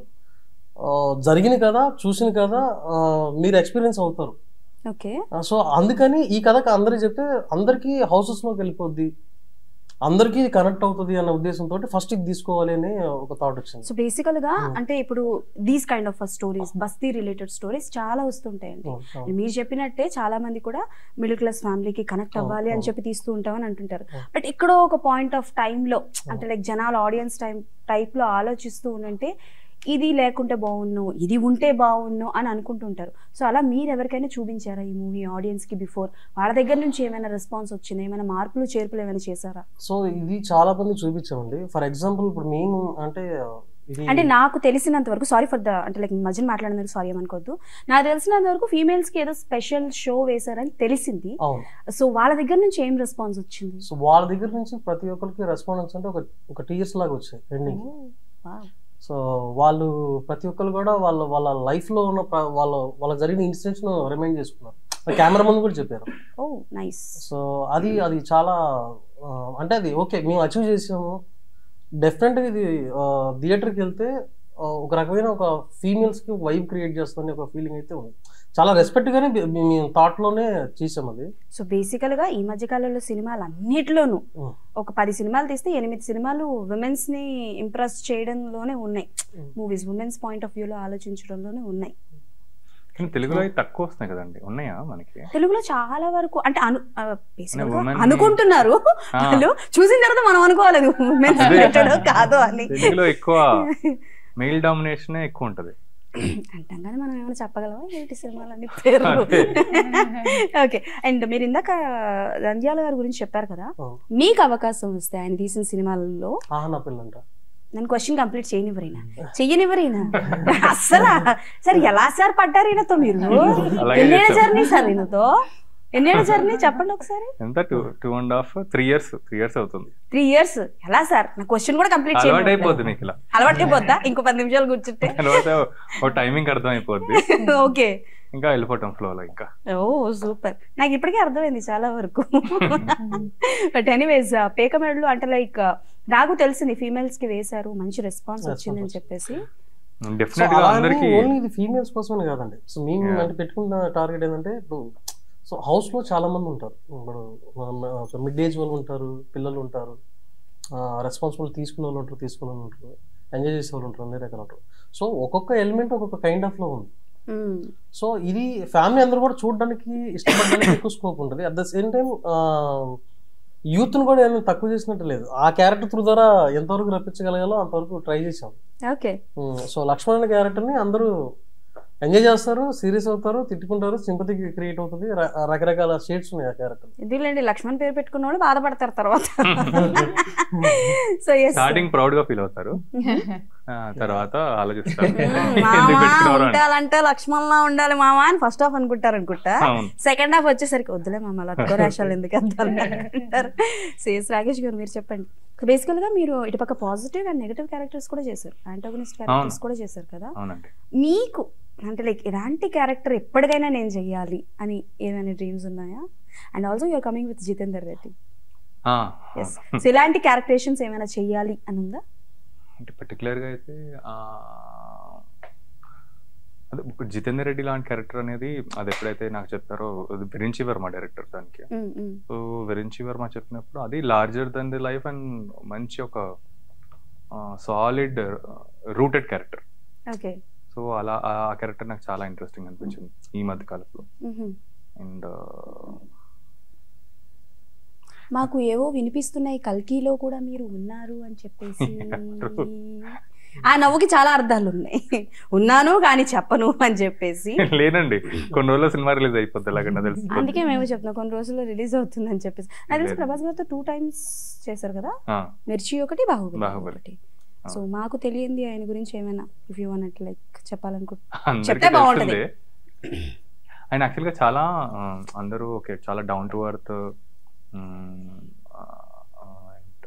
Speaker 3: జరిగిన కదా చూసిన కదా ఆ, మీరు ఎక్స్పీరియన్స్ అవుతారు
Speaker 1: ఓకే
Speaker 3: సో అందుకని ఈ కథకి అందరికి చెప్తే అందరికీ హౌసెస్ లోకి వెళ్ళిపోద్ది అందరికీ కనెక్ట్ అవుతుంది అన్న ఉద్దేశంతో ఫస్ట్ ఇది తీసుకోవాలి అని ఒక థాట్ వచ్చింది
Speaker 1: సో బేసికల్ గా
Speaker 3: Hmm.
Speaker 1: అంటే ఇప్పుడు దీస్ కైండ్ ఆఫ్ స్టోరీస్ బస్తీ రిలేటెడ్ స్టోరీస్ చాలా వస్తుంటాయండి
Speaker 3: అవును, అవును.
Speaker 1: మీరు చెప్పినట్టే చాలా మంది కూడా మిడిల్ క్లాస్ ఫ్యామిలీకి కనెక్ట్
Speaker 3: అవును,
Speaker 1: అవ్వాలి అని
Speaker 3: అవును.
Speaker 1: చెప్పి తీస్తూ ఉంటామని అంటుంటారు
Speaker 3: అవును.
Speaker 1: బట్ ఎక్కడో ఒక పాయింట్ ఆఫ్ లో అంటే లైక్ జనాలు ఆడియన్స్ టైం టైప్ లో ఆలోచిస్తూ ఉంటే ఇది లేకుంటే బాగున్ను ఇది ఉంటే బాగున్ను అని అనుకుంటుంటారు సో అలా మీరు ఎవరికైనా చూపించారా ఈ మూవీ ఆడియన్స్ కి బిఫోర్ వాళ్ళ దగ్గర నుంచి ఏమైనా రెస్పాన్స్ వచ్చింది ఏమైనా మార్పులు చేర్పులు ఏమైనా చేశారా
Speaker 3: సో ఇది చాలా మంది చూపించామండి ఫర్ ఎగ్జాంపుల్ ఇప్పుడు మేము అంటే ఇది
Speaker 1: అంటే నాకు తెలిసినంత వరకు సారీ ఫర్ ద అంటే లైక్ మధ్యన మాట్లాడినందుకు సారీ ఏమనుకోవద్దు నాకు తెలిసినంత వరకు ఫీమేల్స్ కి ఏదో స్పెషల్ షో వేశారని తెలిసింది
Speaker 3: అవును
Speaker 1: సో వాళ్ళ దగ్గర నుంచి ఏం రెస్పాన్స్ వచ్చింది
Speaker 3: సో వాళ్ళ దగ్గర నుంచి ప్రతి ఒక్కరికి రెస్పాన్స్ అంటే ఒక ఒక టీయర్స్ లాగా వచ్చాయి ఎండింగ్
Speaker 1: Wow.
Speaker 3: సో వాళ్ళు ప్రతి ఒక్కరు కూడా వాళ్ళ వాళ్ళ లైఫ్ లో ఉన్న ప్ర- వాళ్ళ వాళ్ళకి జరిగిన ఇన్సిడెంట్స్ ను రిమైండ్ చేసుకున్నారు కెమెరా ముందు కూడా చెప్పారు
Speaker 1: ఓ నైస్
Speaker 3: సో అది అది చాలా ఆ, అంటే అది ఓకే మేము అచీవ్ చేసాము డెఫినెట్గా ఇది థియేటర్కి వెళ్తే ఆ, ఒక రకమైన ఒక ఫీమేల్స్కి వైబ్ క్రియేట్ చేస్తుంది ఒక ఫీలింగ్ అయితే ఉంది చాలా రెస్పెక్ట్గానే మేము థాట్లోనే చేసాం అది
Speaker 1: సో బేసికల్ గా ఈ మధ్య కాలంలో సినిమాలు అన్నిటిలోనూ
Speaker 3: Mm.
Speaker 1: ఒక పది సినిమాలు తీస్తే ఎనిమిది సినిమాలు ఉమెన్స్ ని ఇంప్రెస్ చేయడంలోనే ఉన్నాయి
Speaker 3: Mm.
Speaker 1: Movies women's point of వ్యూలో ఆలోచించడంలోనే ఉన్నాయి
Speaker 2: కానీ తెలుగులో అయితే తక్కువ వస్తున్నాయి కదండి ఉన్నాయా మనకి
Speaker 1: తెలుగులో చాలా వరకు అంటే అను ఆ, basically గా
Speaker 2: women ని-
Speaker 1: అనుకుంటున్నారు
Speaker 2: ఆ.
Speaker 1: వాళ్ళు చూసిన తర్వాత మనం అనుకోవాలి ఉమెన్స్
Speaker 2: అదే.
Speaker 1: రిలేటెడ్ కాదు అని
Speaker 2: తెలుగులో ఎక్కువ మెయిల్ డామినేషన్ ఎక్కువ ఉంటది
Speaker 1: అంటాం కానీ మనం ఏమైనా చెప్పగలమా ఏంటి సినిమాలన్నీ పేర్లు
Speaker 2: అంతే.
Speaker 1: ఓకే అండ్ మీరు ఇందాక రంజాల గారి గురించి చెప్పారు కదా
Speaker 3: అవును.
Speaker 1: మీకు అవకాశం వస్తే ఆయన తీసిన సినిమాలలో
Speaker 3: ఆహా నా పిల్లంట
Speaker 1: నేను క్వశ్చన్ కంప్లీట్ చేయనివ్వరైనా చెయ్యనివ్వరైనా అస్సలా సార్ ఎలా సార్ పడ్డారు ఈయనతో మీరు
Speaker 2: అలాగే
Speaker 1: ఎన్నేళ్ళ
Speaker 2: చేశాం.
Speaker 1: జర్నీ సార్ ఈయనతో ఎన్నేళ్ళ జర్నీ చెప్పండి ఒకసారి
Speaker 2: ఎంత two two and half three years three years అవుతుంది
Speaker 1: త్రీ ఇయర్స్ ఎలా సార్ నా క్వశ్చన్ కూడా కంప్లీట్
Speaker 2: అలవాటు
Speaker 1: చేయండి
Speaker 2: అయిపోద్ది మీకు ఇలా
Speaker 1: అలవాటు అయిపోద్దా ఇంకో పది నిమిషాలు కూర్చుంటే
Speaker 2: అలవాటు ఓ టైమింగ్ అర్థం అయిపోద్ది
Speaker 1: ఓకే
Speaker 2: ఇంకా వెళ్ళిపోవటం ఫ్లోలో ఇంకా
Speaker 1: ఓ సూపర్ నాకు ఇప్పటికే అర్థమైంది చాలా వరకు బట్ ఎనీవేస్ పేక మెడలు అంటే లైక్ నాకు తెలిసింది ఫీమేల్స్ కి వేశారు మంచి రెస్పాన్స్
Speaker 3: Response
Speaker 1: వచ్చిందని
Speaker 3: వచ్చింది.
Speaker 1: చెప్పేసి
Speaker 2: డెఫినెట్ గా అందరికి
Speaker 3: ఓన్లీ ఇది ఫీమేల్స్ కోసమే కాదండి సో మేము
Speaker 2: Yeah.
Speaker 3: అంటే పెట్టుకున్న టార్గెట్ ఏంటంటే ఇప్పుడు సో హౌస్ లో చాలా మంది ఉంటారు ఇప్పుడు మిడ్ ఏజ్ వాళ్ళు ఉంటారు పిల్లలు ఉంటారు రెస్పాన్సిబుల్ తీసుకునే వాళ్ళు ఉంటారు తీసుకునే వాళ్ళు ఉంటారు ఎంజాయ్ చేసే వాళ్ళు ఉంటారు అన్ని రకాలు ఉంటారు సో ఒక్కొక్క ఎలిమెంట్ ఒక్కొక్క కైండ్ ఆఫ్ లో ఉంది
Speaker 1: మ్మ్.
Speaker 3: సో ఇది ఫ్యామిలీ అందరూ కూడా చూడడానికి ఇష్టపడడానికి ఎక్కువ స్కోప్ ఉంటుంది at the same time youth ని కూడా ఏమీ తక్కువ చేసినట్టు లేదు ఆ క్యారెక్టర్ త్రూ ద్వారా ఎంతవరకు రప్పించగలగాలో అంతవరకు ట్రై చేసాం
Speaker 1: ఓకే
Speaker 3: సో లక్ష్మణ్ అనే క్యారెక్టర్ ని అందరూ ఎంజాయ్ చేస్తారు సీరియస్ అవుతారు తిట్టుకుంటారు సింపతి క్రియేట్ అవుతుంది ర- రకరకాల షేడ్స్ ఉన్నాయి ఆ క్యారెక్టర్
Speaker 1: ఎందుకండి లక్ష్మణ్ పేరు పెట్టుకున్న వాళ్ళు బాధపడతారు తర్వాత సో ఎస్
Speaker 2: స్టార్టింగ్ ప్రౌడ్ గా ఫీల్ అవుతారు ఆ, తర్వాత ఆలోచిస్తారు ఎందుకు
Speaker 1: మామా
Speaker 2: పెట్టుకున్నారు అని
Speaker 1: ఉండాలంటే లక్ష్మణ్లా ఉండాలి మామా అని ఫస్ట్ హాఫ్ అనుకుంటారు అనుకుంటా
Speaker 2: అవును
Speaker 1: సెకండ్ హాఫ్ వచ్చేసరికి వద్దులే మామ లత్కో రాశాలు ఎందుకు అంటారు సేస్ రాకేష్ గారు మీరు చెప్పండి బేసికల్ గా మీరు ఇటుపక్క పాజిటివ్ అండ్ నెగటివ్ క్యారెక్టర్స్ కూడా చేశారు యాంటోగనిస్ట్ క్యారెక్టర్స్ కూడా చేశారు కదా
Speaker 2: అవునండి
Speaker 1: మీకు అంటే లైక్ ఇలాంటి క్యారెక్టర్ ఎప్పటికైనా నేను చెయ్యాలి అని ఏమైనా డ్రీమ్స్ ఉన్నాయా and also you're coming with Jitender Reddy
Speaker 2: ఆ,
Speaker 1: ఎస్ సో ఇలాంటి క్యారెక్టరేషన్స్ ఏమైనా చెయ్యాలి అని ఉందా
Speaker 2: అంటే పర్టికులర్ గా అయితే ఆ, అదే ఒక జితేందర్ రెడ్డి లాంటి క్యారెక్టర్ అనేది అది ఎప్పుడైతే నాకు చెప్పారో అది విరించి వర్మ డైరెక్టర్ దానికి
Speaker 1: మ్మ్, మ్మ్.
Speaker 2: సో విరించి వర్మ చెప్పినప్పుడు అది larger than the life and మంచి ఒక solid rooted character
Speaker 1: okay
Speaker 2: so అలా ఆ క్యారెక్టర్ నాకు చాలా ఇంట్రెస్టింగ్ అనిపించింది ఈ మధ్య కాలంలో
Speaker 1: మ్మ్.
Speaker 2: అండ్
Speaker 1: మాకు ఏవో వినిపిస్తున్నాయి కల్కీలో కూడా మీరు ఉన్నారు అని చెప్పేసి
Speaker 2: ఎవరు?
Speaker 1: ఆ నవ్వుకి చాలా అర్థాలు ఉన్నాయి ఉన్నాను కానీ చెప్పను అని చెప్పేసి
Speaker 2: లేనండి కొన్ని రోజుల్లో సినిమా రిలీజ్ అయిపోద్ది ఎలాగన్నా తెలుసు
Speaker 1: అందుకే మేము చెప్తున్నాం కొన్ని రోజుల్లో రిలీజ్ అవుతుంది అని చెప్పేసి నాకు తెలిసి
Speaker 2: లేదు.
Speaker 1: ప్రభాస్ గారితో టూ టైమ్స్ చేశారు కదా
Speaker 2: ఆ,
Speaker 1: మిర్చి ఒకటి బాహుబలి
Speaker 2: బాహుబలి.
Speaker 1: ఒకటి
Speaker 2: ఆ.
Speaker 1: సో మాకు తెలియంది ఆయన గురించి ఏమైనా ఇఫ్ యూ అన్నట్టు లైక్ చెప్పాలనుకుంటు
Speaker 2: అందరికీ
Speaker 1: చెప్తే బాగుంటది.
Speaker 2: తెలిసిందే. ఆయన యాక్చువల్గా చాలా ఆ, అందరూ ఓకే చాలా డౌన్ టు అర్త్ అండ్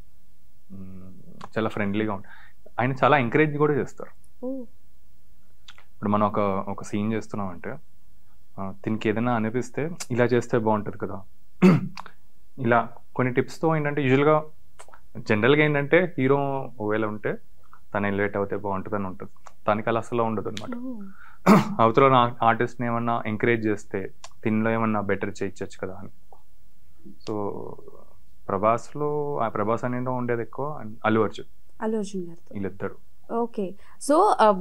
Speaker 2: చాలా ఫ్రెండ్లీగా ఉంటుంది ఆయన చాలా ఎంకరేజ్ కూడా చేస్తారు
Speaker 1: ఓ
Speaker 2: ఇప్పుడు మనం ఒక ఒక సీన్ చేస్తున్నాం అంటే దీనికి ఏదైనా అనిపిస్తే ఇలా చేస్తే బాగుంటుంది కదా ఇలా కొన్ని టిప్స్తో ఏంటంటే యూజువల్గా జనరల్గా ఏంటంటే హీరో ఒకవేళ ఉంటే తను ఎలివేట్ అవుతే బాగుంటుంది అని ఉంటుంది తనకి అలా అసలు ఉండదు అనమాట
Speaker 1: ఓ.
Speaker 2: అవతల ఆర్టిస్ట్ని ఏమన్నా ఎంకరేజ్ చేస్తే దీనిలో ఏమన్నా బెటర్ చేయించచ్చు కదా అని సో ప్రభాస్లో ఆ ప్రభాస్ అనేది ఉండేది ఎక్కువ and అల్లు అర్జున్
Speaker 1: అల్లు అర్జున్ గారితో
Speaker 2: వీళ్ళిద్దరు
Speaker 1: ఓకే సో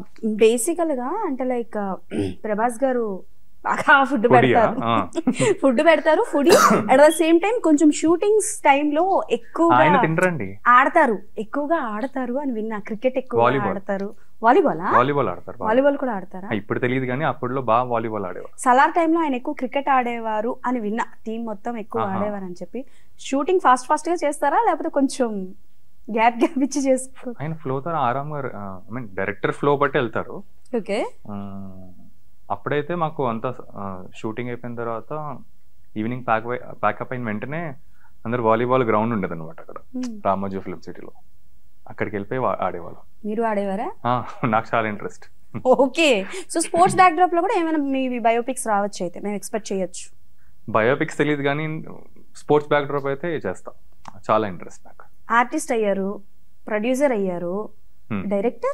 Speaker 1: బేసికల్గా అంటే లైక్ ప్రభాస్ గారు బాగా ఫుడ్
Speaker 2: ఫుడియా?
Speaker 1: పెడతారు
Speaker 2: ఆ.
Speaker 1: ఫుడ్ పెడతారు food at the same time కొంచెం షూటింగ్స్ టైంలో ఎక్కువగా
Speaker 2: ఆయన తినరండి
Speaker 1: ఆడతారు ఎక్కువగా ఆడతారు అని విన్నా క్రికెట్ ఎక్కువగా
Speaker 2: వాలీబాల్.
Speaker 1: ఆడతారు వాలీబాలా
Speaker 2: వాలీబాల్ ఆడతారు బాగా.
Speaker 1: వాలీబాల్ కూడా ఆడతారా
Speaker 2: ఇప్పుడు తెలియదు కానీ అప్పట్లో బాగా వాలీబాల్ ఆడేవారు
Speaker 1: సలార్ టైంలో ఆయన ఎక్కువ క్రికెట్ ఆడేవారు అని విన్నా టీం మొత్తం ఎక్కువ
Speaker 2: ఆహా.
Speaker 1: ఆడేవారు అని చెప్పి షూటింగ్ ఫాస్ట్ ఫాస్ట్ గా చేస్తారా లేకపోతే కొంచెం గ్యాప్ గ్యాప్ ఇచ్చి చేసుకో
Speaker 2: ఆయన ఫ్లోతో ఆరాంగా ఐ మీన్ డైరెక్టర్ ఫ్లో బట్టి వెళ్తారు
Speaker 1: ఓకే
Speaker 2: ఆ, అప్పుడైతే మాకు అంతా షూటింగ్ అయిపోయిన తర్వాత ఈవినింగ్ ప్యాక్ ప్యాకప్ అయిన వెంటనే అందరు వాలీబాల్ గ్రౌండ్ ఉండేది అనమాట అక్కడ రామోజీ ఫిలిం సిటీలో అక్కడికి వెళ్ళిపోయి వా- ఆడేవాళ్ళం
Speaker 1: మీరు ఆడేవారా
Speaker 2: ఆ, నాకు చాలా interest
Speaker 1: okay so sports backdrop లో కూడా ఏమైనా మీ బయోపిక్స్ రావచ్చు అయితే మేము ఎక్స్పెక్ట్ చేయొచ్చు
Speaker 2: బయోపిక్స్ తెలియదు కానీ స్పోర్ట్స్ బ్యాక్ డ్రాప్ అయితే చేస్తా చాలా ఇంట్రెస్ట్ నాకు
Speaker 1: ఆర్టిస్ట్ అయ్యారు ప్రొడ్యూసర్ అయ్యారు
Speaker 2: Hmm.
Speaker 1: డైరెక్టర్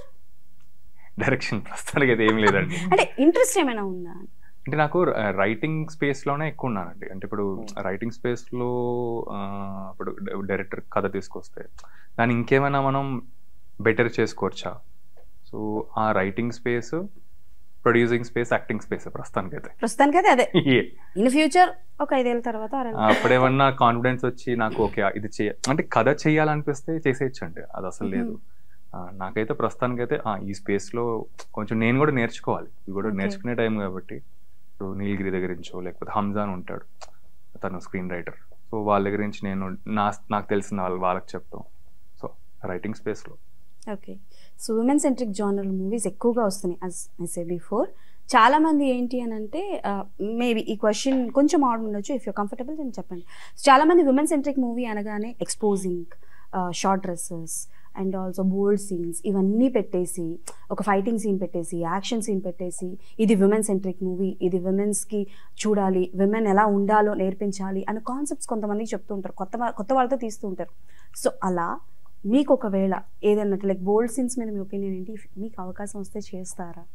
Speaker 2: డైరెక్షన్ ప్రస్తుతానికి అయితే ఏం లేదండి
Speaker 1: అంటే ఇంట్రెస్ట్ ఏమైనా ఉందా
Speaker 2: అంటే నాకు రైటింగ్ స్పేస్ లోనే ఎక్కువ ఉన్నానండి అంటే ఇప్పుడు రైటింగ్ స్పేస్ లో ఆ, ఇప్పుడు డైరెక్టర్ కథ తీసుకొస్తే దాన్ని ఇంకేమైనా మనం బెటర్ చేసుకోవచ్చా సో ఆ writing space producing space acting space ప్రస్తుతానికి అయితే
Speaker 1: ప్రస్తుతానికి అయితే అదే ఇన్ ఫ్యూచర్ ఒక ఐదేళ్ళ తర్వాత ఆరేళ్ళ తర్వాత.
Speaker 2: అప్పుడేమన్నా కాన్ఫిడెన్స్ వచ్చి నాకు ఓకే ఇది చేయ అంటే కథ చేయాలనిపిస్తే చేసేయచ్చండి అది అసలు లేదు ఆ, నాకైతే ప్రస్తుతానికైతే ఆ, ఈ స్పేస్ లో కొంచెం నేను కూడా నేర్చుకోవాలి ఇది కూడా
Speaker 1: Okay.
Speaker 2: నేర్చుకునే టైం కాబట్టి ఇప్పుడు నీలగిరి దగ్గర నుంచో లేకపోతే హంజాన్ ఉంటాడు తను స్క్రీన్ రైటర్ సో వాళ్ళ దగ్గర నుంచి నేను నా నాకు తెలిసిన వాళ్ళు వాళ్ళకి చెప్తాం సో రైటింగ్ స్పేస్ లో
Speaker 1: okay so women centric genre movies ఎక్కువగా వస్తున్నాయి అస్ ఐ సే బిఫోర్ చాలా మంది ఏంటి అని అంటే మేబీ ఈ క్వశ్చన్ కొంచెం ఆర్డర్ ఉండొచ్చు ఇఫ్ యూ కంఫర్టబుల్ నేను చెప్పండి చాలా మంది ఉమెన్ సెంట్రిక్ మూవీ అనగానే exposing short dresses and also bold scenes ఇవన్నీ పెట్టేసి ఒక ఫైటింగ్ సీన్ పెట్టేసి యాక్షన్ సీన్ పెట్టేసి ఇది విమెన్ సెంట్రిక్ మూవీ ఇది విమెన్స్కి చూడాలి విమెన్ ఎలా ఉండాలో నేర్పించాలి అనే కాన్సెప్ట్స్ కొంతమందికి చెప్తూ ఉంటారు కొత్త వా- కొత్త వాళ్ళతో తీస్తూ ఉంటారు సో అలా మీకు ఒకవేళ ఏదన్నా లైక్ బోల్డ్ సీన్స్ మీద మీ ఒపీనియన్ ఏంటి If మీకు అవకాశం వస్తే చేస్తారా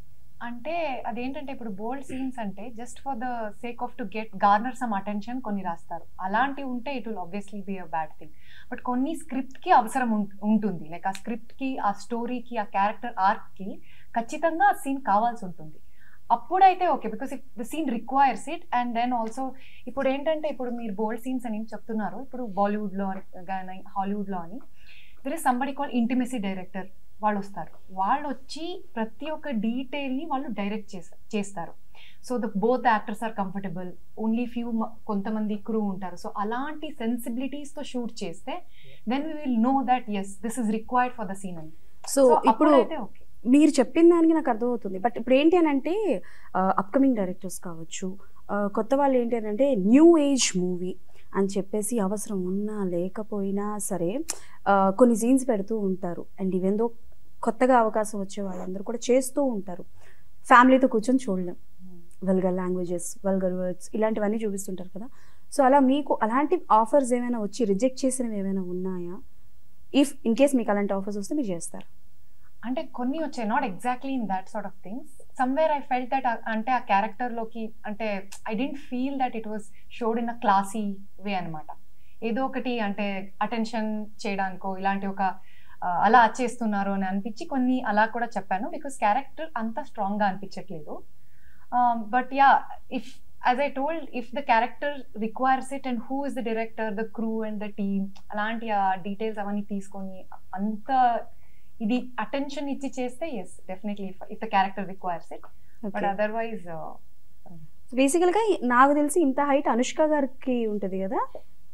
Speaker 4: అంటే అదేంటంటే ఇప్పుడు బోల్డ్ సీన్స్ అంటే just for the sake of to get garner some attention కొన్ని రాస్తారు అలాంటివి ఉంటే it will obviously be a bad thing but కొన్ని స్క్రిప్ట్ కి అవసరం ఉం- ఉంటుంది లైక్ ఆ స్క్రిప్ట్ కి ఆ స్టోరీకి ఆ క్యారెక్టర్ ఆర్క్ కి ఖచ్చితంగా ఆ సీన్ కావాల్సి ఉంటుంది అప్పుడైతే okay because if the scene requires it and then also ఇప్పుడు ఏంటంటే ఇప్పుడు మీరు బోల్డ్ సీన్స్ అని ఏం చెప్తున్నారు ఇప్పుడు బాలీవుడ్ లో కానీ హాలీవుడ్ లో అని there is somebody call intimacy director వాళ్ళు వస్తారు వాళ్ళు వచ్చి ప్రతి ఒక్క డీటెయిల్ ని వాళ్ళు డైరెక్ట్ చేస్తారు చేస్తారు so the both actors are comfortable only few కొంతమంది క్రూ ఉంటారు సో అలాంటి సెన్సిబిలిటీస్ తో షూట్ చేస్తే then we will know that yes this is required for the scene అని
Speaker 1: సో
Speaker 4: సో
Speaker 1: ఇప్పుడు
Speaker 4: అయితే ఓకే
Speaker 1: మీరు చెప్పిన దానికి నాకు అర్థమవుతుంది బట్ ఇప్పుడు ఏంటి అని అంటే అప్కమింగ్ డైరెక్టర్స్ కావచ్చు ఆ, కొత్త వాళ్ళు ఏంటి అని అంటే న్యూ ఏజ్ మూవీ అని చెప్పేసి అవసరం ఉన్నా లేకపోయినా సరే ఆ, కొన్ని సీన్స్ పెడుతూ ఉంటారు అండ్ ఈవెందో కొత్తగా అవకాశం వచ్చే వాళ్ళందరూ కూడా చేస్తూ ఉంటారు ఫ్యామిలీతో కూర్చొని చూడలేం వల్గర్ లాంగ్వేజెస్ వల్గర్ వర్డ్స్ ఇలాంటివన్నీ చూపిస్తుంటారు కదా సో అలా మీకు అలాంటి ఆఫర్స్ ఏమైనా వచ్చి రిజెక్ట్ చేసినవి ఏమైనా ఉన్నాయా ఇఫ్ ఇన్ కేస్ మీకు అలాంటి ఆఫర్స్ వస్తే మీరు చేస్తారు
Speaker 4: అంటే కొన్ని వచ్చాయి not exactly in that sort of things somewhere I felt that అంటే ఆ క్యారెక్టర్ లోకి అంటే I didn't feel that it was showed in a classy way అనమాట ఏదో ఒకటి అంటే అటెన్షన్ చేయడానికో ఇలాంటి ఒక అలా చేస్తున్నారు అని అనిపించి కొన్ని అలా కూడా చెప్పాను బికాస్ క్యారెక్టర్ అంత స్ట్రాంగ్ గా అనిపించట్లేదు but yeah if as I told if the character requires it and who is the director the crew and the team అలాంటి ఆ డీటెయిల్స్ అవన్నీ తీసుకొని అంత ఇది అటెన్షన్ ఇచ్చి చేస్తే yes definitely if the character requires it but otherwise
Speaker 1: బేసికల్ గా నాకు తెలిసి ఇంత హైట్ అనుష్క గారికి ఉంటది కదా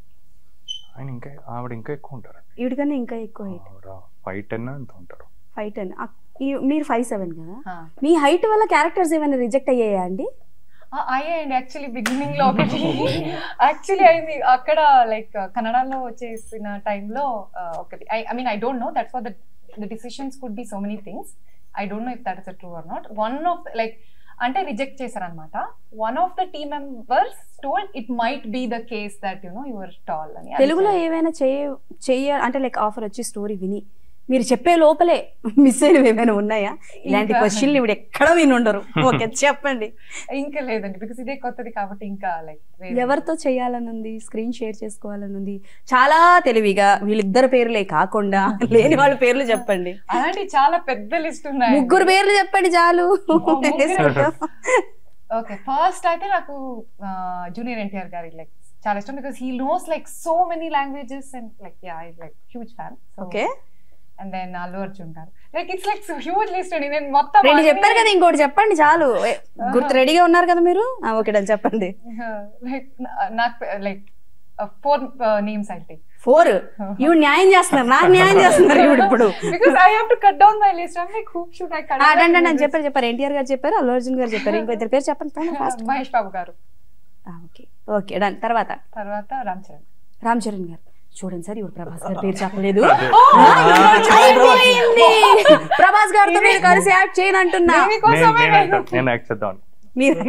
Speaker 2: ఆయన ఇంకా ఆవిడ ఇంకా ఎక్కువ ఉంటారు
Speaker 1: ఈవిడికన్నా ఇంకా ఎక్కువ హైట్
Speaker 2: ఆవిడ ఫైవ్ టెన్ అంత ఉంటారు
Speaker 1: ఫైవ్ టెన్ మీరు ఫైవ్ సెవెన్ కదా మీ హైట్ వల్ల క్యారెక్టర్స్ ఏమైనా రిజెక్ట్ అయ్యాయా అండి
Speaker 4: అయ్యాయండి యాక్చువల్లీ బిగినింగ్ లో ఒకటి యాక్చువల్లీ అయింది అక్కడ లైక్ కన్నడలో వచ్చేసిన టైంలో ఒకటి I I mean I don't know that's for the the decisions could be so many things I don't know if that is true or not one of like అంటే reject చేశారనమాట one of the team members told it might be the case that you know your tall అని
Speaker 1: తెలుగులో ఏమైనా చేయ చెయ్య అంటే like offer వచ్చి story విని మీరు చెప్పే లోపలే మిస్ అయినవి ఏమైనా ఉన్నాయా ఇలాంటి
Speaker 4: ఇంకా-
Speaker 1: క్వశ్చన్లు ఇప్పుడు ఎక్కడ వినుండరు ఓకే చెప్పండి
Speaker 4: ఇంకా లేదండి బికాస్ ఇదే కొత్తది కాబట్టి ఇంకా లైక్
Speaker 1: ఎవరితో చేయాలని ఉంది స్క్రీన్ షేర్ చేసుకోవాలని ఉంది చాలా తెలివిగా వీళ్ళిద్దరు పేర్లే కాకుండా లేని వాళ్ళ పేర్లు చెప్పండి
Speaker 4: అలాంటి చాలా పెద్ద లిస్ట్ ఉన్నాయి
Speaker 1: ముగ్గురు పేర్లు చెప్పండి చాలు
Speaker 4: ముగ్గురు. ఓకే ఫస్ట్ అయితే నాకు జూనియర్ ఎన్టీఆర్ గారి లైక్ చాలా ఇష్టం because he knows like so many languages and like yeah I like huge fan
Speaker 1: okay
Speaker 4: and then Allu Arjun garu like it's like huge list అండి నేను మొత్తం
Speaker 1: రెండు
Speaker 4: అన్ని-
Speaker 1: చెప్పారు కదా ఇంకోటి చెప్పండి చాలు ఏ, గుర్తు రెడీగా ఉన్నారు కదా మీరు ఆ, ఓకే డన్ చెప్పండి
Speaker 4: లైక్ నాకు like four names I take
Speaker 1: four ఇవి న్యాయం చేస్తున్నారు నాకు న్యాయం చేస్తున్నారు ఇవి ఇప్పుడు
Speaker 4: because I have to cut down my list I'm like who should I cut
Speaker 1: ఆ, డండి, డండి అని చెప్పారు చెప్పారు ఎన్టీఆర్ గారు చెప్పారు అల్లు అర్జున్ గారు చెప్పారు ఇంకో ఇద్దరు పేరు చెప్పండి పోనీ fast.
Speaker 4: మహేష్ బాబు గారు
Speaker 1: ఆ, ఓకే ఓకే డన్ తర్వాత
Speaker 4: తర్వాత రామ్ చరణ్
Speaker 1: రామ్ చరణ్ గారు చూడండి సార్ ఇప్పుడు ప్రభాస్ గారి పేరు చెప్పలేదు
Speaker 2: అదే.
Speaker 1: అయిపోయింది. ప్రభాస్ గారితో మీరు కలిసి యాక్ట్ చేయను అంటున్నా
Speaker 2: నేను
Speaker 4: దీనికోసమే
Speaker 2: నేను
Speaker 4: నేను
Speaker 2: యాక్ట్- నేను యాక్ట్ చేద్దాం
Speaker 1: మీరు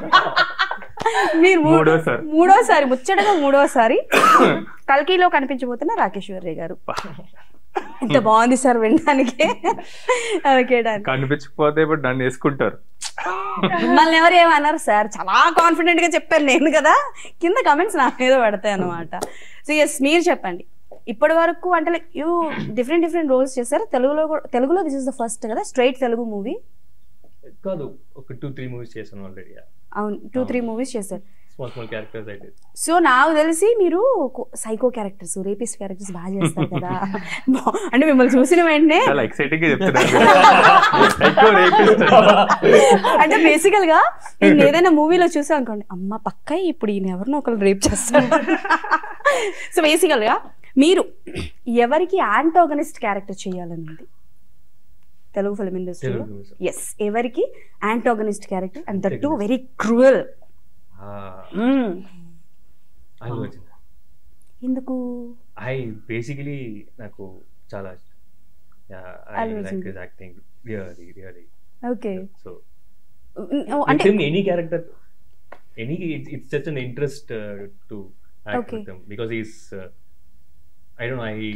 Speaker 1: మీరు మూడో
Speaker 2: మూడోసారి.
Speaker 1: మూడోసారి ముచ్చటగా మూడోసారి కల్కిలో కనిపించబోతున్న రాకేశ్వర్ గారు ఇంత బాగుంది సార్ వినడానికి ఓకే డన్
Speaker 2: కనిపించకపోతే ఇప్పుడు నన్ను వేసుకుంటారు
Speaker 1: మిమ్మల్ని ఎవరు ఏమన్నారు సార్ చాలా కాన్ఫిడెంట్ గా చెప్పాను నేను కదా కింద కమెంట్స్ నా మీద పడతాయి అనమాట సో ఎస్ మీరు చెప్పండి ఇప్పటి వరకు అంటే like you different different roles చేశారు తెలుగులో కూడా తెలుగులో దిస్ ఇస్ ద ఫస్ట్ కదా స్ట్రైట్ తెలుగు మూవీ
Speaker 5: కాదు ఒక టూ త్రీ మూవీస్ చేశాను ఆల్రెడీ
Speaker 1: అవును టూ త్రీ మూవీస్ చేశారు
Speaker 5: స్మాల్ స్మాల్ క్యారెక్టర్స్ అయితే
Speaker 1: సో నాకు తెలిసి మీరు సైకో క్యారెక్టర్స్ రేపిస్ట్ క్యారెక్టర్స్ బాగా చేస్తారు కదా బా- అంటే మిమ్మల్ని చూసిన వెంటనే
Speaker 2: చాలా ఎక్సైటింగ్ గా చెప్తున్నారు ఎక్కువ రేపిస్ట్.
Speaker 1: అంటే బేసికల్ గా నేను ఏదైనా మూవీలో చూసా అనుకోండి అమ్మ పక్క ఇప్పుడు ఈయన ఎవరినో ఒకరు రేప్ చేస్తారు సో బేసికల్ గా మీరు ఎవరికి యాంటోగనిస్ట్ క్యారెక్టర్ చేయాలని ఉంది తెలుగు ఫిల్మ్ ఇండస్ట్రీలో
Speaker 5: తెలుగు movies.
Speaker 1: ఎస్ ఎవరికి antagonist character and that too very cruel
Speaker 5: ఆ, అల్లు అర్జున్
Speaker 1: ఎందుకు
Speaker 5: ఐ బేసికలీ నాకు చాలా I
Speaker 1: Allu
Speaker 5: like
Speaker 1: Arjun.
Speaker 5: His acting really really
Speaker 1: okay
Speaker 5: so
Speaker 1: అంటే
Speaker 5: with him any character any it's, it's such an interest uh, to act
Speaker 1: Okay.
Speaker 5: with him because he's uh, i don't know i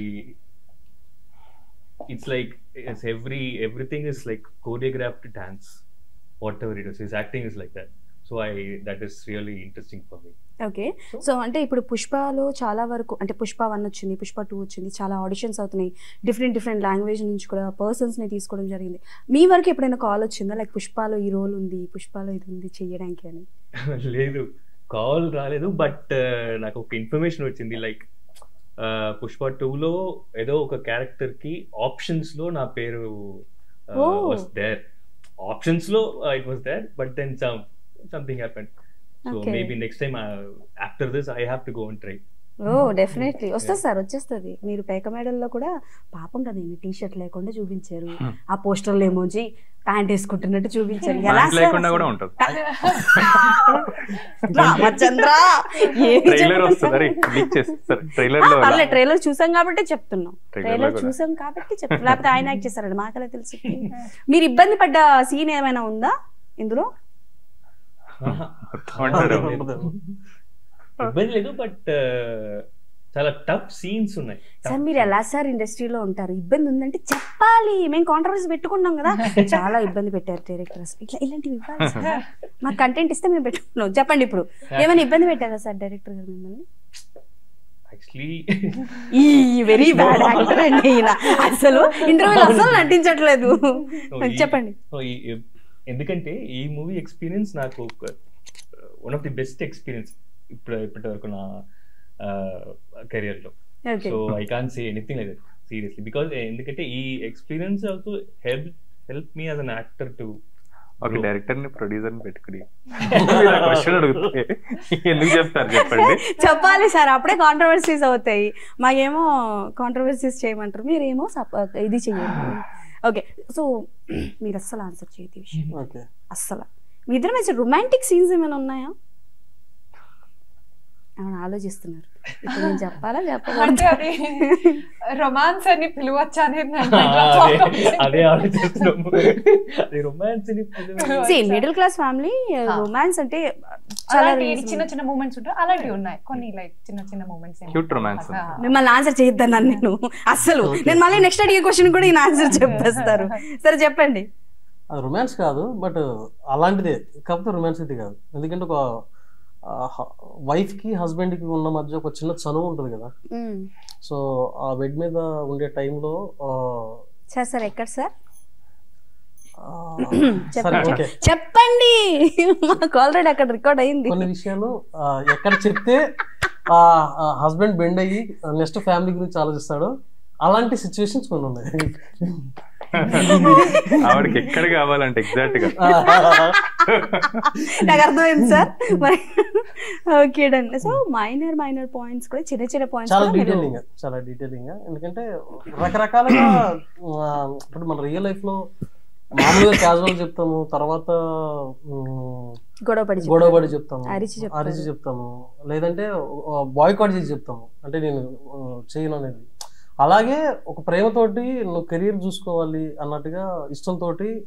Speaker 5: it's like it's every everything is like choreographed dance whatever it is his acting is like that so i that is really interesting for me
Speaker 1: okay so అంటే ఇప్పుడు పుష్పలో చాలా వరకు అంటే Pushpa one వచ్చింది Pushpa two వచ్చింది చాలా auditions అవుతున్నాయి different different language నుంచి కూడా పర్సన్స్ ని తీసుకోవడం జరిగింది మీ వరకు ఎప్పుడైనా కాల్ వచ్చిందా లైక్ పుష్పలో ఈ రోల్ ఉంది పుష్పలో ఇది ఉంది చెయ్యడానికి అని
Speaker 5: లేదు కాల్ రాలేదు బట్ నాకు ఒక ఇన్ఫర్మేషన్ వచ్చింది లైక్ పుష్ప టూలో ఏదో ఒక క్యారెక్టర్ కి ఆప్షన్స్ లో నా పేరు
Speaker 1: Oh.
Speaker 5: వాస్ దేర్ ఆప్షన్స్ లో it was there but then some something happen so
Speaker 1: Okay.
Speaker 5: Maybe next time after this I have to go and try
Speaker 1: oh definitely వస్తుంది సార్ వచ్చేస్తుంది మీరు పేక మేడల్లో కూడా పాపం కదా ఈయన టీ షర్ట్ లేకుండా చూపించారు
Speaker 2: Hmm.
Speaker 1: ఆ పోస్టర్లు ఏమోజి ప్యాంట్ వేసుకుంటున్నట్టు చూపించారు ఎలా
Speaker 2: ప్యాంట్
Speaker 1: సార్
Speaker 2: లేకుండా
Speaker 1: అసలు?
Speaker 2: కూడా ఉంటుంది
Speaker 1: రామచంద్ర ఏమి
Speaker 2: ట్రైలర్ వస్తుంది
Speaker 1: చెప్తున్నారు?
Speaker 2: అరే లీక్ చేస్తారు ట్రైలర్ లో
Speaker 1: పర్లే ట్రైలర్ చూసాం కాబట్టి చెప్తున్నాం
Speaker 2: Trailer లో
Speaker 1: ట్రైలర్
Speaker 2: కూడా.
Speaker 1: చూసాం కాబట్టి చెప్తున్నాం లేకపోతే ఆయన యాక్ట్ చేశారండి మాకలా తెలుసు మీరు ఇబ్బంది పడ్డ సీన్ ఏమైనా ఉందా ఇందులో
Speaker 2: మొత్తం అంటారు.
Speaker 5: ఇబ్బంది లేదు బట్ చాలా టఫ్ సీన్స్ ఉన్నాయి
Speaker 1: సార్ మీరు ఎలా సార్ ఇండస్ట్రీలో ఉంటారు ఇబ్బంది ఉందంటే చెప్పాలి మేము కాంట్రవర్సీ పెట్టుకున్నాం కదా చాలా ఇబ్బంది పెట్టారు డైరెక్టర్స్ ఇట్లా ఇలాంటివి ఇవ్వాలి సార్ మాకు కంటెంట్ ఇస్తే మేము పెట్టుకున్నాం చెప్పండి ఇప్పుడు ఏమైనా ఇబ్బంది పెట్టారా సార్ డైరెక్టర్ గారు మిమ్మల్ని
Speaker 5: యాక్చువల్లీ
Speaker 1: ఈ వెరీ బ్యాడ్ యాక్టర్ అండి ఈయన అసలు ఇంటర్వ్యూలో అసలు నటించట్లేదు చెప్పండి
Speaker 5: ఎందుకంటే ఈ మూవీ ఎక్స్పీరియన్స్ నాకు one of the best experience ఇప్పుడు ఇప్పటి వరకు నా కెరియర్ లో
Speaker 1: okay
Speaker 5: so I can say anything like that seriously because ఎందుకంటే ఈ experience also help help me as an actor to
Speaker 2: ఒక డైరెక్టర్ ని ప్రొడ్యూసర్ ని పెట్టుకుని క్వశ్చన్ అడిగితే ఎందుకు చెప్తారు చెప్పండి
Speaker 1: చెప్పాలి సార్ అప్పుడే కాంట్రవర్సీస్ అవుతాయి మాకేమో కాంట్రవర్సీస్ చేయమంటారు మీరేమో సప్- ఇది చెయ్యండి ఓకే సో మీరు అస్సలు ఆన్సర్ చేయదు ఈ విషయం
Speaker 3: ఓకే
Speaker 1: అస్సలు మీ ఇద్దరు మంచి రొమాంటిక్ సీన్స్ ఏమైనా ఉన్నాయా ఏమైనా ఆలోచిస్తున్నారు ఇప్పుడు నేను చెప్పాలా
Speaker 4: అంటే అది
Speaker 1: చెప్పకూడదు
Speaker 4: రొమాన్స్ అని పిలవచ్చా అనేది నా
Speaker 5: అదే
Speaker 4: mind లో
Speaker 5: అదే ఆలోచిస్తున్నాము అది రొమాన్స్
Speaker 1: సి మిడిల్ క్లాస్ ఫ్యామిలీ రొమాన్స్ అంటే చాలా
Speaker 4: అలాంటి
Speaker 1: reason-
Speaker 4: చిన్న చిన్న మూమెంట్స్ ఉంటాయి అలాంటివి ఉన్నాయి కొన్ని లైక్ చిన్న చిన్న మూమెంట్స్
Speaker 2: Cute romance ఉంది.
Speaker 1: మిమ్మల్ని ఆన్సర్ చేయొద్దన్నాను నేను అస్సలు నేను మళ్ళీ నెక్స్ట్ అడిగే క్వశ్చన్ కూడా ఈయన ఆన్సర్ చెప్పేస్తారు సరే చెప్పండి
Speaker 3: అది రొమాన్స్ కాదు బట్ అలాంటిదే కాకపోతే రొమాన్స్ ఇది కాదు ఎందుకంటే ఒక వైఫ్ కి హస్బెండ్ కి ఉన్న మధ్య ఒక చిన్న చనువు ఉంటుంది కదా
Speaker 1: మ్మ్.
Speaker 3: సో ఆ బెడ్ మీద ఉండే టైంలో
Speaker 1: సార్ సార్ ఎక్కడ సార్
Speaker 3: సరే
Speaker 1: చెప్పండి
Speaker 3: ఓకే
Speaker 1: చెప్పండి మాకు ఆల్రెడీ అక్కడ రికార్డ్ అయింది
Speaker 3: కొన్ని విషయాలు ఆ, ఎక్కడ చెప్తే ఆ హస్బెండ్ బెండ్ అయ్యి నెక్స్ట్ ఫ్యామిలీ గురించి ఆలోచిస్తాడు అలాంటి సిచ్యువేషన్స్ కొన్ని ఉన్నాయి
Speaker 2: ఆవిడకి ఎక్కడ కావాలంటే ఎగ్జాక్ట్ గా
Speaker 1: నాకు అర్థమైంది సార్ మరి okay done so minor minor points కూడా చిన్న చిన్న పాయింట్స్
Speaker 3: చాలా డీటెయిలింగ్ చాలా డీటెయిలింగ్ గా ఎందుకంటే రకరకాలుగా ఆ, ఇప్పుడు మన రియల్ లైఫ్ లో మామూలుగా క్యాజువల్ చెప్తాము తర్వాత ఉమ్,
Speaker 1: గొడవ పడి
Speaker 3: గొడవ పడి చెప్తాము
Speaker 1: అరిచి చెప్తాము.
Speaker 3: అరిచి చెప్తాము లేదంటే బాయ్కాట్ చేసి చెప్తాము అంటే నేను ఆ, చేయను అనేది అలాగే ఒక ప్రేమతోటి నువ్వు కెరీర్ చూసుకోవాలి అన్నట్టుగా ఇష్టంతో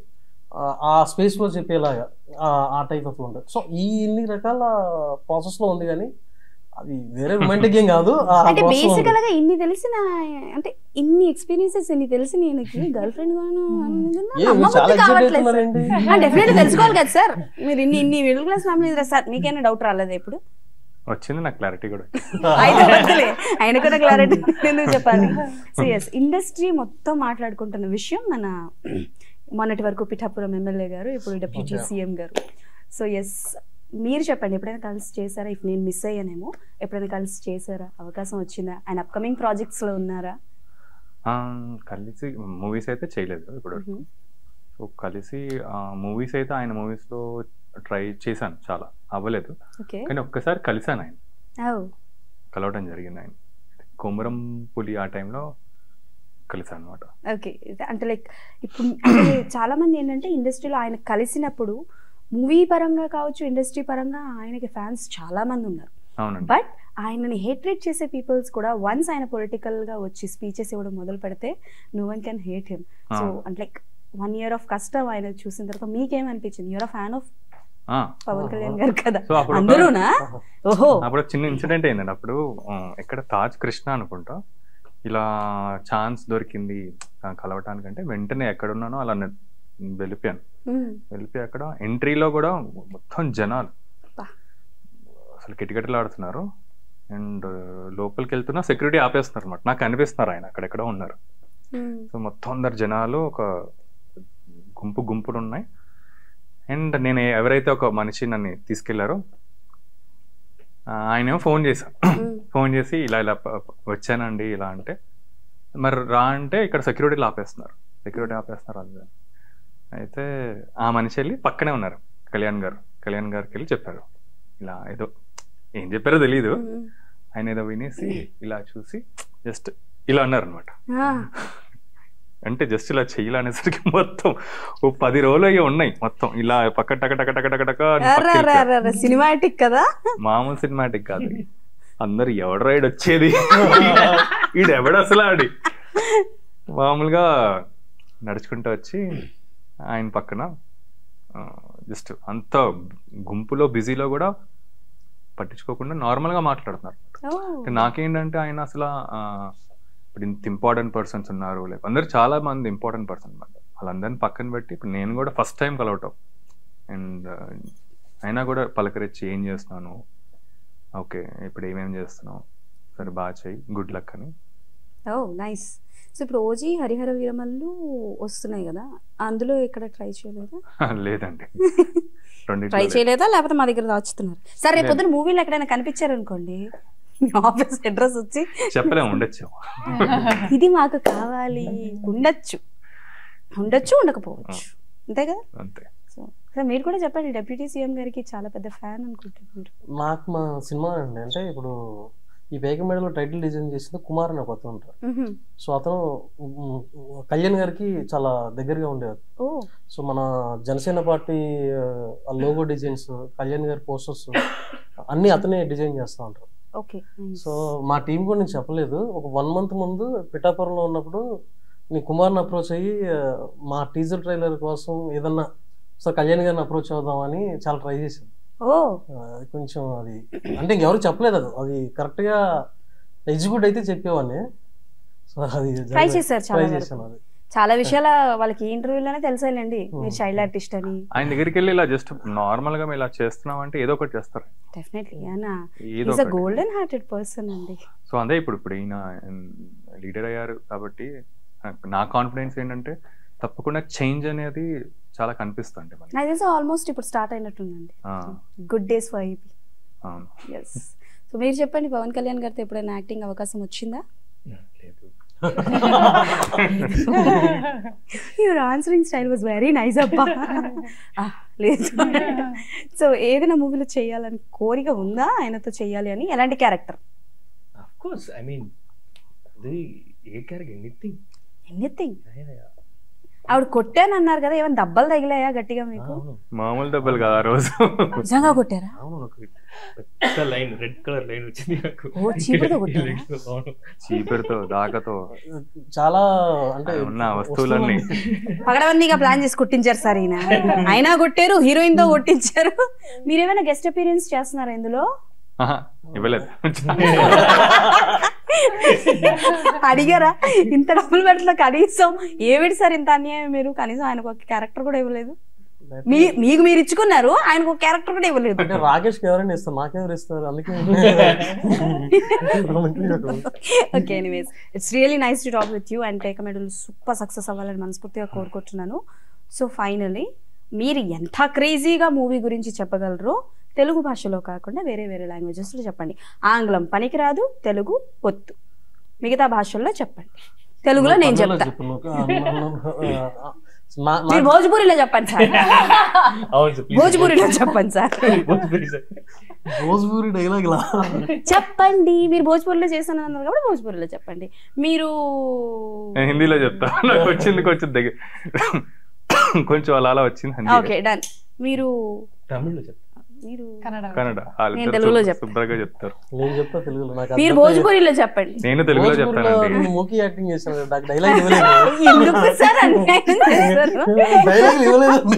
Speaker 3: ఆ స్పేస్ లో చెప్పేలాగా ఆ- ఆ టైప్ ఆఫ్ ఉంటుంది సో ఈ ఇన్ని రకాల ప్రాసెస్ లో ఉంది కానీ అది వేరే రొమాంటిక్ ఏం కాదు ఆ
Speaker 1: అంటే
Speaker 3: process లో ఉంది.
Speaker 1: బేసికల్ గా ఇన్ని తెలిసిన అంటే ఇన్ని ఎక్స్పీరియన్సెస్ ఇన్ని తెలిసిన ఈయనకి గర్ల్ ఫ్రెండ్ గాను
Speaker 3: ఏ, మీరు చాలా ఎక్సైట్ అవుతున్నారేంటి
Speaker 1: డెఫినెట్ తెలుసుకోవాలి కదా సార్ మీరు ఇన్ని ఇన్ని మిడిల్ క్లాస్ ఫ్యామిలీ సార్ మీకైనా డౌట్ రాలేదు ఇప్పుడు
Speaker 2: వచ్చింది నాకు క్లారిటీ కూడా
Speaker 1: అయితే వద్దులే ఆయన కూడా క్లారిటీ ఎందుకు చెప్పాలి సో ఎస్ ఇండస్ట్రీ మొత్తం మాట్లాడుకుంటున్న విషయం మన మొన్నటి వరకు పిఠాపురం ఎమ్మెల్యే గారు ఇప్పుడు deputy
Speaker 3: Okay.
Speaker 1: CM garu so yes మీరు చెప్పండి ఎప్పుడైనా కలిసి చేశారా ఇఫ్ నేను మిస్ అయ్యానేమో ఎప్పుడైనా కలిసి చేశారా అవకాశం వచ్చిందా ఆయన అప్కమింగ్ ప్రాజెక్ట్స్ లో ఉన్నారా
Speaker 2: ఆ, కలిసి మూవీస్ అయితే చేయలేదు ఇప్పుడు
Speaker 1: మ్మ్.
Speaker 2: సో కలిసి మూవీస్ అయితే ఆయన మూవీస్ లో ట్రై చేశాను చాలా అవ్వలేదు
Speaker 1: ఓకే
Speaker 2: కానీ ఒక్కసారి కలిశాను ఆయన
Speaker 1: ఓ
Speaker 2: కలవడం జరిగింది ఆయన కొమరం పులి ఆ టైంలో కలిసాను అనమాట
Speaker 1: ఓకే అంటే లైక్ ఇప్పుడు అంటే చాలా మంది ఏంటంటే ఇండస్ట్రీలో ఆయన కలిసినప్పుడు మూవీ పరంగా కావచ్చు ఇండస్ట్రీ పరంగా ఆయనకి ఫ్యాన్స్ చాలా మంది ఉన్నారు
Speaker 2: అవునండి
Speaker 1: బట్ ఆయనని హేట్రేట్ చేసే పీపుల్స్ కూడా వన్స్ ఆయన పొలిటికల్ గా వచ్చి స్పీచెస్ ఇవ్వడం మొదలు పెడితే no one can hate him so
Speaker 2: అవును.
Speaker 1: అంటే లైక్ వన్ ఇయర్ ఆఫ్ కష్టం ఆయన చూసిన తర్వాత మీకేమనిపించింది యూఆర్ ఫ్యాన్ ఆఫ్
Speaker 2: ఆ,
Speaker 1: పవన్ కళ్యాణ్ గారు కదా
Speaker 2: సో అప్పుడు ఒక-
Speaker 1: అందరూనా ఓహో
Speaker 2: అప్పుడు ఒక చిన్న ఇన్సిడెంట్ అయిందండి అప్పుడు ఆ, ఎక్కడ తాజ్ కృష్ణ అనుకుంటా ఇలా ఛాన్స్ దొరికింది ఆ, కలవటానికంటే వెంటనే ఎక్కడున్నానో అలా నె- వెళ్ళిపోయాను
Speaker 1: మ్మ్.
Speaker 2: వెళ్ళిపోయి అక్కడ ఎంట్రీలో కూడా మొత్తం జనాలు
Speaker 1: బా.
Speaker 2: అసలు కిటకిటలు ఆడుతున్నారు అండ్ లోపలికి వెళ్తున్నా సెక్యూరిటీ ఆపేస్తున్నారు అనమాట నాకు కనిపిస్తున్నారు ఆయన అక్కడెక్కడ ఉన్నారు
Speaker 1: మ్మ్.
Speaker 2: సో మొత్తం అందరు జనాలు ఒక గుంపు గుంపులు ఉన్నాయి అండ్ నేను ఎవరైతే ఒక మనిషి నన్ను తీసుకెళ్లారో ఆ, ఆయనేమో ఫోన్ చేశాను
Speaker 1: మ్మ్.
Speaker 2: ఫోన్ చేసి ఇలా ఇలా ప- ప- వచ్చానండి ఇలా అంటే మరి రా అంటే ఇక్కడ సెక్యూరిటీలు ఆపేస్తున్నారు సెక్యూరిటీ ఆపేస్తున్నారు అది ఇది. అయితే ఆ మనిషి వెళ్ళి పక్కనే ఉన్నారు కళ్యాణ్ గారు కళ్యాణ్ గారికి వెళ్ళి చెప్పారు ఇలా ఏదో ఏం చెప్పారో తెలియదు
Speaker 1: మ్మ్.
Speaker 2: ఆయన ఏదో వినేసి ఇలా చూసి జస్ట్ ఇలా అన్నారు అనమాట
Speaker 1: ఆ,
Speaker 2: అంటే జస్ట్ ఇలా చెయ్యాలి అనేసరికి మొత్తం ఓ పది రోజులు అయ్యి ఉన్నాయి మొత్తం ఇలా పక్క టక టక టక టక టక అని
Speaker 1: అర్రే,
Speaker 2: పక్కకి
Speaker 1: అర్రే, అర్రే, అర్రే, సినిమాటిక్ కదా
Speaker 2: మామూలు సినిమాటిక్ కాదు అందరు ఎవడు రైడ్ వచ్చేది ఈడు ఎవడు అసలు ఆడి మామూలుగా నడుచుకుంటూ వచ్చి ఆయన పక్కన జస్ట్ అంత గుంపులో బిజీలో కూడా పట్టించుకోకుండా నార్మల్గా మాట్లాడుతున్నారు
Speaker 1: ఓ.
Speaker 2: అంటే నాకేంటంటే ఆయన అసలు ఆ, ఇప్పుడు ఇంత ఇంపార్టెంట్ పర్సన్స్ ఉన్నారు లేక అందరు చాలా మంది ఇంపార్టెంట్ పర్సన్ అనమాట వాళ్ళందరిని పక్కన పెట్టి ఇప్పుడు నేను కూడా ఫస్ట్ టైం కలవటం అండ్ అయినా కూడా పలకరించి ఏం చేస్తున్నాను ఓకే ఇప్పుడు ఏమేం చేస్తున్నావు సరే బాగా చెయ్యి గుడ్ లక్ అని
Speaker 1: ఓ నైస్ సో ఇప్పుడు ఓజీ హరిహర వీరమల్లు వస్తున్నాయి కదా అందులో ఇక్కడ ట్రై చేయలేదా
Speaker 2: లేదండి రెండిట్లో
Speaker 1: ట్రై
Speaker 2: లేదు.
Speaker 1: చేయలేదా లేకపోతే మా దగ్గర దాచుతున్నారు సరే రేపు
Speaker 2: లేదు.
Speaker 1: పొద్దున మూవీలో ఎక్కడైనా కనిపించారు అనుకోండి మీ ఆఫీస్ అడ్రస్ వచ్చి
Speaker 2: చెప్పలేము ఉండొచ్చు
Speaker 1: ఇది మాకు కావాలి ఉండొచ్చు ఉండొచ్చు ఉండకపోవచ్చు అంతే కదా
Speaker 2: అంతే
Speaker 1: సో సార్ మీరు కూడా చెప్పండి డెప్యూటీ సీఎం గారికి చాలా పెద్ద ఫ్యాన్ అనుకుంటున్నారు
Speaker 3: నాకు మా సినిమా అండి అంటే ఇప్పుడు ఈ వేగ మేడలో టైటిల్ డిజైన్ చేసింది కుమార్ అని ఒక అతను ఉంటారు
Speaker 1: మ్హూ.
Speaker 3: సో అతను ఉమ్, కళ్యాణ్ గారికి చాలా దగ్గరగా ఉండేవారు
Speaker 1: ఓ
Speaker 3: సో మన జనసేన పార్టీ ఆ లోగో డిజైన్స్ కళ్యాణ్ గారి పోస్టర్స్ అన్ని అతనే డిజైన్ చేస్తూ ఉంటారు
Speaker 1: ఓకే
Speaker 3: సో మా టీం కూడా నేను చెప్పలేదు ఒక వన్ మంత్ ముందు పిఠాపురంలో ఉన్నప్పుడు నీ కుమార్ని అప్రోచ్ అయ్యి ఆ, మా టీజర్ ట్రైలర్ కోసం ఏదన్నా సో కళ్యాణ్ గారిని అప్రోచ్ అవుదామని చాలా ట్రై చేశాను
Speaker 1: ఓ
Speaker 3: ఆ, కొంచెం అది అంటే ఇంకెవరు చెప్పలేదు అది అది కరెక్ట్గా ఎగ్జిక్యూట్ అయితే చెప్పేవాడిని సో అది
Speaker 1: ట్రై చేశారు చాలా
Speaker 3: ట్రై
Speaker 1: వరకు.
Speaker 3: చేశాను అది
Speaker 1: చాలా విషయాల వాళ్ళకి ఇంటర్వ్యూలోనే తెలిసాయండి మీరు చైల్డ్ ఆర్టిస్ట్ అని
Speaker 2: ఆయన దగ్గరికి వెళ్ళి ఇలా జస్ట్ నార్మల్ గా మేము ఇలా చేస్తున్నాం అంటే ఏదో ఒకటి చేస్తారు
Speaker 1: డెఫినెట్లీ ఆయన
Speaker 2: ఏదో
Speaker 1: ఈజ్ అ
Speaker 2: ఒకటి
Speaker 1: గోల్డెన్ హార్టెడ్ పర్సన్ అండి
Speaker 2: సో అదే ఇప్పుడు ఇప్పుడు ఈయన లీడర్ అయ్యారు కాబట్టి నాకు- నా కాన్ఫిడెన్స్ ఏంటంటే తప్పకుండా చేంజ్ అనేది చాలా కనిపిస్తుంది మనకి
Speaker 1: నాకు తెలిసి ఆల్మోస్ట్ ఇప్పుడు స్టార్ట్ అయినట్టుందండి
Speaker 2: ఆ,
Speaker 1: గుడ్ డేస్ ఫర్ ఐపీ
Speaker 2: అవును
Speaker 1: ఎస్ సో మీరు చెప్పండి పవన్ కళ్యాణ్ గారితో ఎప్పుడైనా యాక్టింగ్ అవకాశం వచ్చిందా
Speaker 5: లేదు
Speaker 1: your answering style was very nice అబ్బా Ah, లేదు సో ఏదైనా మూవీలో చేయాలని కోరిక ఉందా ఆయనతో చేయాలి అని ఎలాంటి character
Speaker 5: of course I mean అది ఏ క్యారెక్టర్ ఎనీథింగ్
Speaker 1: ఎనీథింగ్ ఆవిడ కొట్టాను అన్నారు కదా ఏమైనా దెబ్బలు తగిలాయా గట్టిగా మీకు
Speaker 5: అవును
Speaker 2: మామూలు దెబ్బలు కదా ఆ రోజు
Speaker 1: నిజంగా కొట్టారా
Speaker 5: అవును ఒక పెద్ద లైన్ రెడ్ కలర్ లైన్ వచ్చింది నాకు
Speaker 1: ఓ, చీపురుతో కొట్టారా?
Speaker 5: అవును
Speaker 2: చీపురుతో దాకతో
Speaker 3: చాలా అంటే
Speaker 2: ఉన్న వస్తువులన్నీ
Speaker 1: పగడబందీగా ప్లాన్ చేసి కొట్టించారు సార్ ఈయన అయినా కొట్టారు హీరోయిన్ తో కొట్టించారు మీరేమైనా గెస్ట్ అపీరియన్స్ చేస్తున్నారా ఇందులో
Speaker 2: ఆహా, ఇవ్వలేదు
Speaker 1: అడిగారా ఇంత డబ్బులు పెట్టలే కనీసం ఏమిటి సార్ ఇంత అన్యాయం మీరు కనీసం ఆయనకు ఒక క్యారెక్టర్ కూడా ఇవ్వలేదు మీ మీకు మీరు ఇచ్చుకున్నారు ఆయనకు ఒక క్యారెక్టర్ కూడా ఇవ్వలేదు
Speaker 3: అంటే రాకేష్ కి ఎవరైనా ఇస్తారు నాకెవరు ఇస్తారు అందుకే
Speaker 1: okay anyways it's really nice to talk with you and take medal super success అవ్వాలని మనస్ఫూర్తిగా కోరుకుంటున్నాను సో ఫైనలీ మీరు ఎంత క్రేజీగా మూవీ గురించి చెప్పగలరో తెలుగు భాషలో కాకుండా వేరే వేరే లాంగ్వేజెస్లో చెప్పండి ఆంగ్లం పనికిరాదు తెలుగు ఒత్తు మిగతా భాషల్లో చెప్పండి తెలుగులో నేను చెప్తా
Speaker 3: చెప్పు నువ్వు. ఆ, ఆ, ఆ, నా- నా-
Speaker 1: మీరు భోజ్పూరిలో చెప్పండి సార్
Speaker 5: అవును సార్
Speaker 1: భోజ్పూరిలో చెప్పండి sir
Speaker 5: Bhojpuri sir
Speaker 3: Bhojpuri dialogue లా
Speaker 1: చెప్పండి మీరు భోజ్పూరిలో చేశాను అన్నారు కాబట్టి భోజ్పూరిలో చెప్పండి మీరు
Speaker 2: నేను హిందీలో చెప్తా నాకు వచ్చింది కొంచెం దగ్గర కొంచెం అలా అలా వచ్చింది హిందీ
Speaker 1: ఓకే డన్ మీరు
Speaker 5: తమిళ్లో చెప్తా
Speaker 1: మీరు
Speaker 4: కన్నడ
Speaker 2: కన్నడ
Speaker 1: నేను
Speaker 2: వాళ్ళిద్దరు
Speaker 1: తెలుగులో
Speaker 2: శుభ్ర-
Speaker 1: చెప్తా.
Speaker 2: శుభ్రంగా చెప్తారు
Speaker 3: నేను చెప్తా తెలుగులో నాకు
Speaker 1: మీరు
Speaker 3: అర్థం
Speaker 1: భోజ్పూరిలో చెప్పండి
Speaker 2: నేను తెలుగులో
Speaker 3: భోజ్పూరిలో
Speaker 2: చెప్తానండి
Speaker 3: నేను మూకీ యాక్టింగ్ చేశాను నాకు డైలాగ్ ఇవ్వలేదు
Speaker 1: ఎందుకు సార్ అన్యాయం చేస్తారు
Speaker 3: డైలాగ్ ఇవ్వలేదు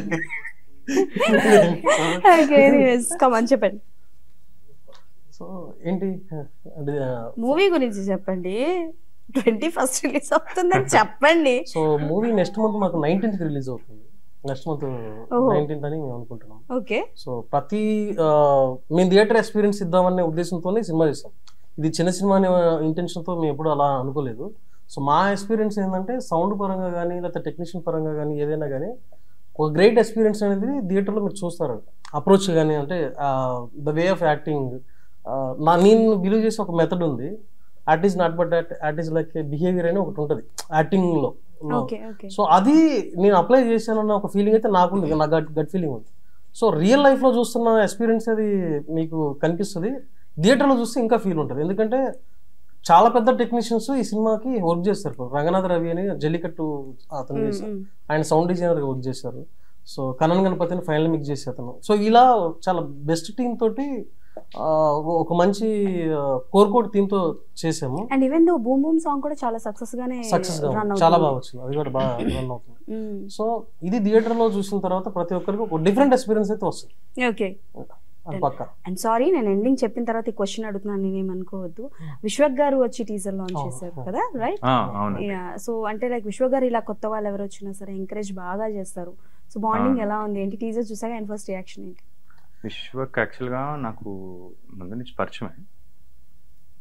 Speaker 1: ఓకే కమన్ చెప్పండి
Speaker 3: సో ఏంటి అంటే
Speaker 1: మూవీ గురించి చెప్పండి ట్వంటీ ఫస్ట్ రిలీజ్ అవుతుందని చెప్పండి
Speaker 3: సో మూవీ నెక్స్ట్ మంత్ మాకు నైన్టీన్త్ రిలీజ్ అవుతుంది నెక్స్ట్ మంత్
Speaker 1: ఓహో.
Speaker 3: నైన్టీన్త్ అని మేము అనుకుంటున్నాం
Speaker 1: ఓకే
Speaker 3: సో ప్రతి ఆ, మేము థియేటర్ ఎక్స్పీరియన్స్ ఇద్దామనే ఉద్దేశంతోనే సినిమా చేసాం ఇది చిన్న సినిమా అనే ఇంటెన్షన్తో మేము ఎప్పుడు అలా అనుకోలేదు సో మా ఎక్స్పీరియన్స్ ఏంటంటే సౌండ్ పరంగా కానీ లేకపోతే టెక్నీషియన్ పరంగా కానీ ఏదైనా కానీ ఒక గ్రేట్ ఎక్స్పీరియన్స్ అనేది థియేటర్లో మీరు చూస్తారు అప్రోచ్ కానీ అంటే ద వే ఆఫ్ యాక్టింగ్ నా నేను బిలీవ్ చేసే ఒక మెథడ్ ఉంది it is not but it is like behaviour అని ఒకటి ఉంటుంది యాక్టింగ్లో
Speaker 1: ఓకే ఓకే
Speaker 3: సో అది నేను అప్లై చేశానన్న ఒక ఫీలింగ్ అయితే నాకుంది నా గట్ గట్ ఫీలింగ్ ఉంది సో రియల్ లైఫ్లో చూస్తున్న ఎక్స్పీరియన్స్ అది మీకు కనిపిస్తుంది థియేటర్లో చూస్తే ఇంకా ఫీల్ ఉంటుంది ఎందుకంటే చాలా పెద్ద టెక్నీషియన్స్ ఈ సినిమాకి వర్క్ చేస్తారు ఇప్పుడు రంగనాథ్ రవి అని జల్లికట్టు అతను చేశారు ఆయన సౌండ్ డిజైనర్గా వర్క్ చేశారు సో కనన్ గణపతిని ఫైనల్ మిక్స్ చేసి అతను సో ఇలా చాలా బెస్ట్ టీమ్ తోటి ఆ, ఒక మంచి కోర్కోడ్ థీమ్ తో చేసాము
Speaker 1: and even though boom boom song కూడా చాలా సక్సెస్ గానే
Speaker 3: సక్సెస్ గా
Speaker 1: రన్
Speaker 3: ఉంది. చాలా బాగా వచ్చింది అది కూడా బాగా రన్ అవుతుంది సో ఇది థియేటర్ లో చూసిన తర్వాత ప్రతి ఒక్కరికి ఒక డిఫరెంట్ ఎక్స్పీరియన్స్ అయితే వస్తుంది
Speaker 1: ఓకే
Speaker 3: అది పక్క
Speaker 1: అండ్ సారీ నేను ఎండింగ్ చెప్పిన తర్వాత ఈ క్వశ్చన్ అడుగుతున్నాను నేనేం అనుకోవద్దు విశ్వక్ గారు వచ్చి టీజర్ లాంచ్
Speaker 3: Oh,
Speaker 1: చేశారు
Speaker 3: oh.
Speaker 1: కదా రైట్
Speaker 2: ఆ, అవును
Speaker 1: సో అంటే లైక్ విశ్వ గారు ఇలా కొత్త వాళ్ళు ఎవరు వచ్చినా సరే ఎంకరేజ్ బాగా చేస్తారు సో బాండింగ్
Speaker 2: Ah.
Speaker 1: ఎలా ఉంది ఏంటి టీజర్ చూసాక అండ్ ఫస్ట్ రియాక్షన్ ఏంటి
Speaker 2: విశ్వక్ యాక్చువల్గా నాకు ముందు నుంచి పరిచయమే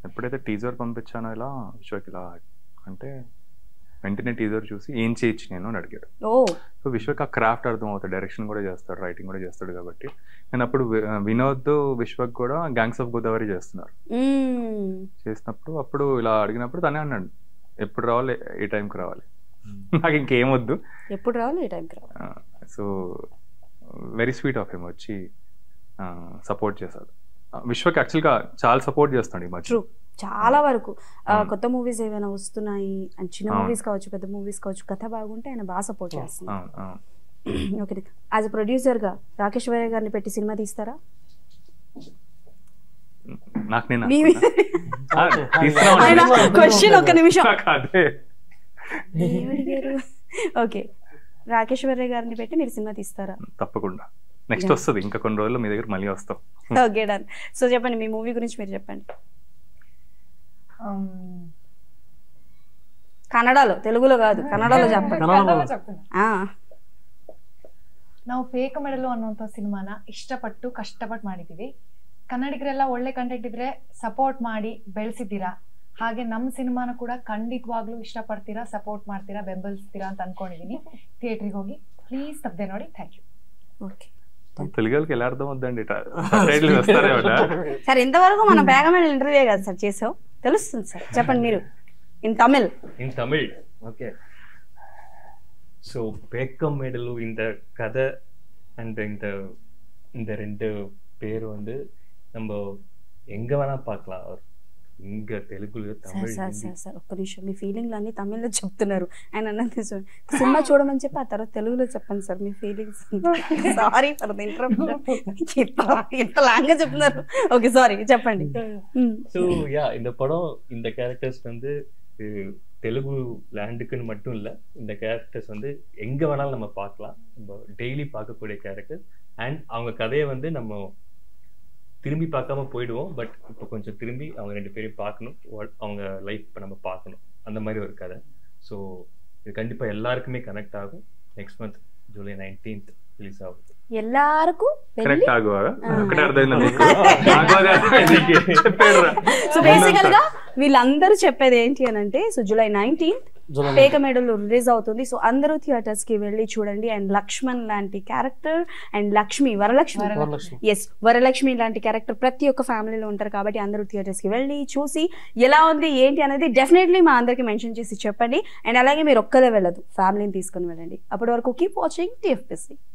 Speaker 2: ఎప్పుడైతే టీజర్ పంపించానో ఇలా విశ్వక్ ఇలా అంటే వెంటనే టీజర్ చూసి ఏం చేయొచ్చు నేను అని అడిగాడు
Speaker 1: ఓ
Speaker 2: సో విశ్వక్ ఆ క్రాఫ్ట్ అర్థం అవుతుంది డైరెక్షన్ కూడా చేస్తాడు రైటింగ్ కూడా చేస్తాడు కాబట్టి నేను అప్పుడు వి- వినోద్ విశ్వక్ కూడా గ్యాంగ్స్ ఆఫ్ గోదావరి చేస్తున్నారు
Speaker 1: మ్మ్.
Speaker 2: చేసినప్పుడు అప్పుడు ఇలా అడిగినప్పుడు తనే అన్నాడు ఎప్పుడు రావాలి ఏ టైంకి రావాలి నాకు ఇంకేం వద్దు
Speaker 1: ఎప్పుడు రావాలి ఈ టైంకి రావాలి
Speaker 2: so very sweet of him వచ్చి సపోర్ట్ చేశాడు ఆ, విశ్వక్ యాక్చువల్గా చాలా సపోర్ట్ చేస్తాడు ఈ మధ్య
Speaker 1: True. చాలా వరకు ఆ,
Speaker 2: అవును.
Speaker 1: కొత్త మూవీస్ ఏమైనా వస్తున్నాయి అండ్ చిన్న
Speaker 2: అవును.
Speaker 1: మూవీస్ కావచ్చు పెద్ద మూవీస్ కావచ్చు కథ బాగుంటే ఆయన బాగా సపోర్ట్ చేస్తున్నారు
Speaker 2: అవును అవును
Speaker 1: ఓకే యాజ్ అ ప్రొడ్యూసర్ గా రాకేష్ వరే గారిని పెట్టి సినిమా తీస్తారా
Speaker 2: నాకు నేను
Speaker 1: మీ
Speaker 2: అనుకున్నా. ఆ,
Speaker 3: Okay.
Speaker 2: తీస్తున్నాం
Speaker 1: ఆయన
Speaker 2: అండి.
Speaker 1: క్వశ్చన్ ఒక నిమిషం
Speaker 2: నాకు అదే
Speaker 1: ఏమడిగారు ఓకే రాకేష్ వరే గారిని పెట్టి మీరు సినిమా తీస్తారా
Speaker 2: తప్పకుండా నెక్స్ట్
Speaker 1: Yeah.
Speaker 2: వస్తుంది ఇంకా కొన్ని రోజుల్లో మీ దగ్గర మళ్ళీ వస్తాం
Speaker 1: ఓకే డన్ సో చెప్పండి మీ మూవీ గురించి మీరు చెప్పండి కన్నడలో తెలుగులో కాదు కన్నడలో చెప్పండి
Speaker 3: కన్నడలో.
Speaker 4: చెప్తున్నా
Speaker 1: ఆ,
Speaker 4: ನಾವು ಫೇಕ್ ಮೆಡಲು ಅನ್ನುವಂಥ ಸಿನಿಮಾನ ಇಷ್ಟಪಟ್ಟು ಕಷ್ಟಪಟ್ಟು ಮಾಡಿದ್ದೀವಿ ಕನ್ನಡಿಗರೆಲ್ಲ ಒಳ್ಳೆ ಕಂಟೆಂಟ್ ಇದ್ರೆ ಸಪೋರ್ಟ್ ಮಾಡಿ ಬೆಳೆಸಿದ್ದೀರಾ ಹಾಗೆ ನಮ್ಮ ಸಿನಿಮಾನ ಕೂಡ ಖಂಡಿತವಾಗ್ಲೂ ಇಷ್ಟಪಡ್ತೀರಾ ಸಪೋರ್ಟ್ ಮಾಡ್ತೀರಾ ಬೆಂಬಲಿಸ್ತೀರಾ ಅಂತ ಅನ್ಕೊಂಡಿದೀನಿ ಥಿಯೇಟ್ರಿಗೆ ಹೋಗಿ ಪ್ಲೀಸ್ ತಪ್ಪದೆ ನೋಡಿ ಥ್ಯಾಂಕ್ ಯು
Speaker 1: ఓకే
Speaker 2: తెలుగు వాళ్ళకి ఎలా అర్థం అవుద్దండి టైటిల్ వస్తారేమో
Speaker 1: సార్ ఇంతవరకు మన బేగమైన ఇంటర్వ్యూ కదా సార్ చేసావు తెలుస్తుంది సార్ చెప్పండి మీరు in Tamil
Speaker 5: in Tamil okay so Pekamedalu இந்த கதை அண்ட் இந்த இந்த ரெண்டு பேர் வந்து நம்ம எங்க வேணா பார்க்கலாம் அவர் இங்க தெலுங்குல
Speaker 1: sir
Speaker 5: Tamil
Speaker 1: sir
Speaker 5: Hindi
Speaker 1: sir sir ఒక్క నిమిషం మీ ఫీలింగ్లు అన్ని తమిళ్లో చెప్తున్నారు ఆయన అన్నది నిజం. సినిమా చూడమని చెప్పి ఆ తర్వాత తెలుగులో చెప్పండి సార్ మీ ఫీలింగ్స్ సారీ ఫర్ ద ఇంత లాంగ్ గా చెప్తున్నారు ఓకే సారీ చెప్పండి మ్మ్.
Speaker 5: ஸோ யா இந்த படம் இந்த கேரக்டர்ஸ் வந்து அஹ், தெலுங்கு லேண்டுக்குன்னு மட்டும் இல்லை இந்த கேரக்டர்ஸ் வந்து எங்க வேணாலும் நம்ம பார்க்கலாம் நம்ம டெய்லி பார்க்கக்கூடிய கேரக்டர் அண்ட் அவங்க கதையை வந்து நம்ம திரும்பி பார்க்காம போயிடுவோம் பட் இப்போ கொஞ்சம் திரும்பி அவங்க ரெண்டு பேரையும் பார்க்கணும் what- அவங்க லைஃப் இப்போ நம்ம பார்க்கணும் அந்த மாதிரி ஒரு கதை ஸோ இது கண்டிப்பாக எல்லாருக்குமே கனெக்ட் ஆகும் next month July nineteenth release ஆகும்
Speaker 1: ఎల్లారకు వెళ్ళి
Speaker 2: కరెక్ట్ ఆగు
Speaker 1: ఆ.
Speaker 2: ఒకటే అర్థమైంది నీకు నాకు అదే అర్థమైంది. చెప్పాడురా.
Speaker 1: సో బేసికల్ గా వీళ్ళందరూ చెప్పేది ఏంటి అని అంటే so July nineteenth
Speaker 3: July
Speaker 1: Pekamedalu release అవుతుంది సో అందరూ థియేటర్స్ కి వెళ్ళి చూడండి అండ్ లక్ష్మణ్ లాంటి character and Lakshmi Varalakshmi
Speaker 3: Varalakshmi
Speaker 1: yes Varalakshmi లాంటి క్యారెక్టర్ ప్రతి ఒక్క ఫ్యామిలీలో ఉంటారు కాబట్టి అందరూ థియేటర్స్ కి వెళ్ళి చూసి ఎలా ఉంది ఏంటి అనేది డెఫినెట్లీ మా అందరికి మెన్షన్ చేసి చెప్పండి అండ్ అలాగే మీరు ఒక్కదే వెళ్ళదు ఫ్యామిలీని తీసుకుని వెళ్ళండి అప్పటి వరకు కీప్ వాచింగ్ టీఎఫ్పిసి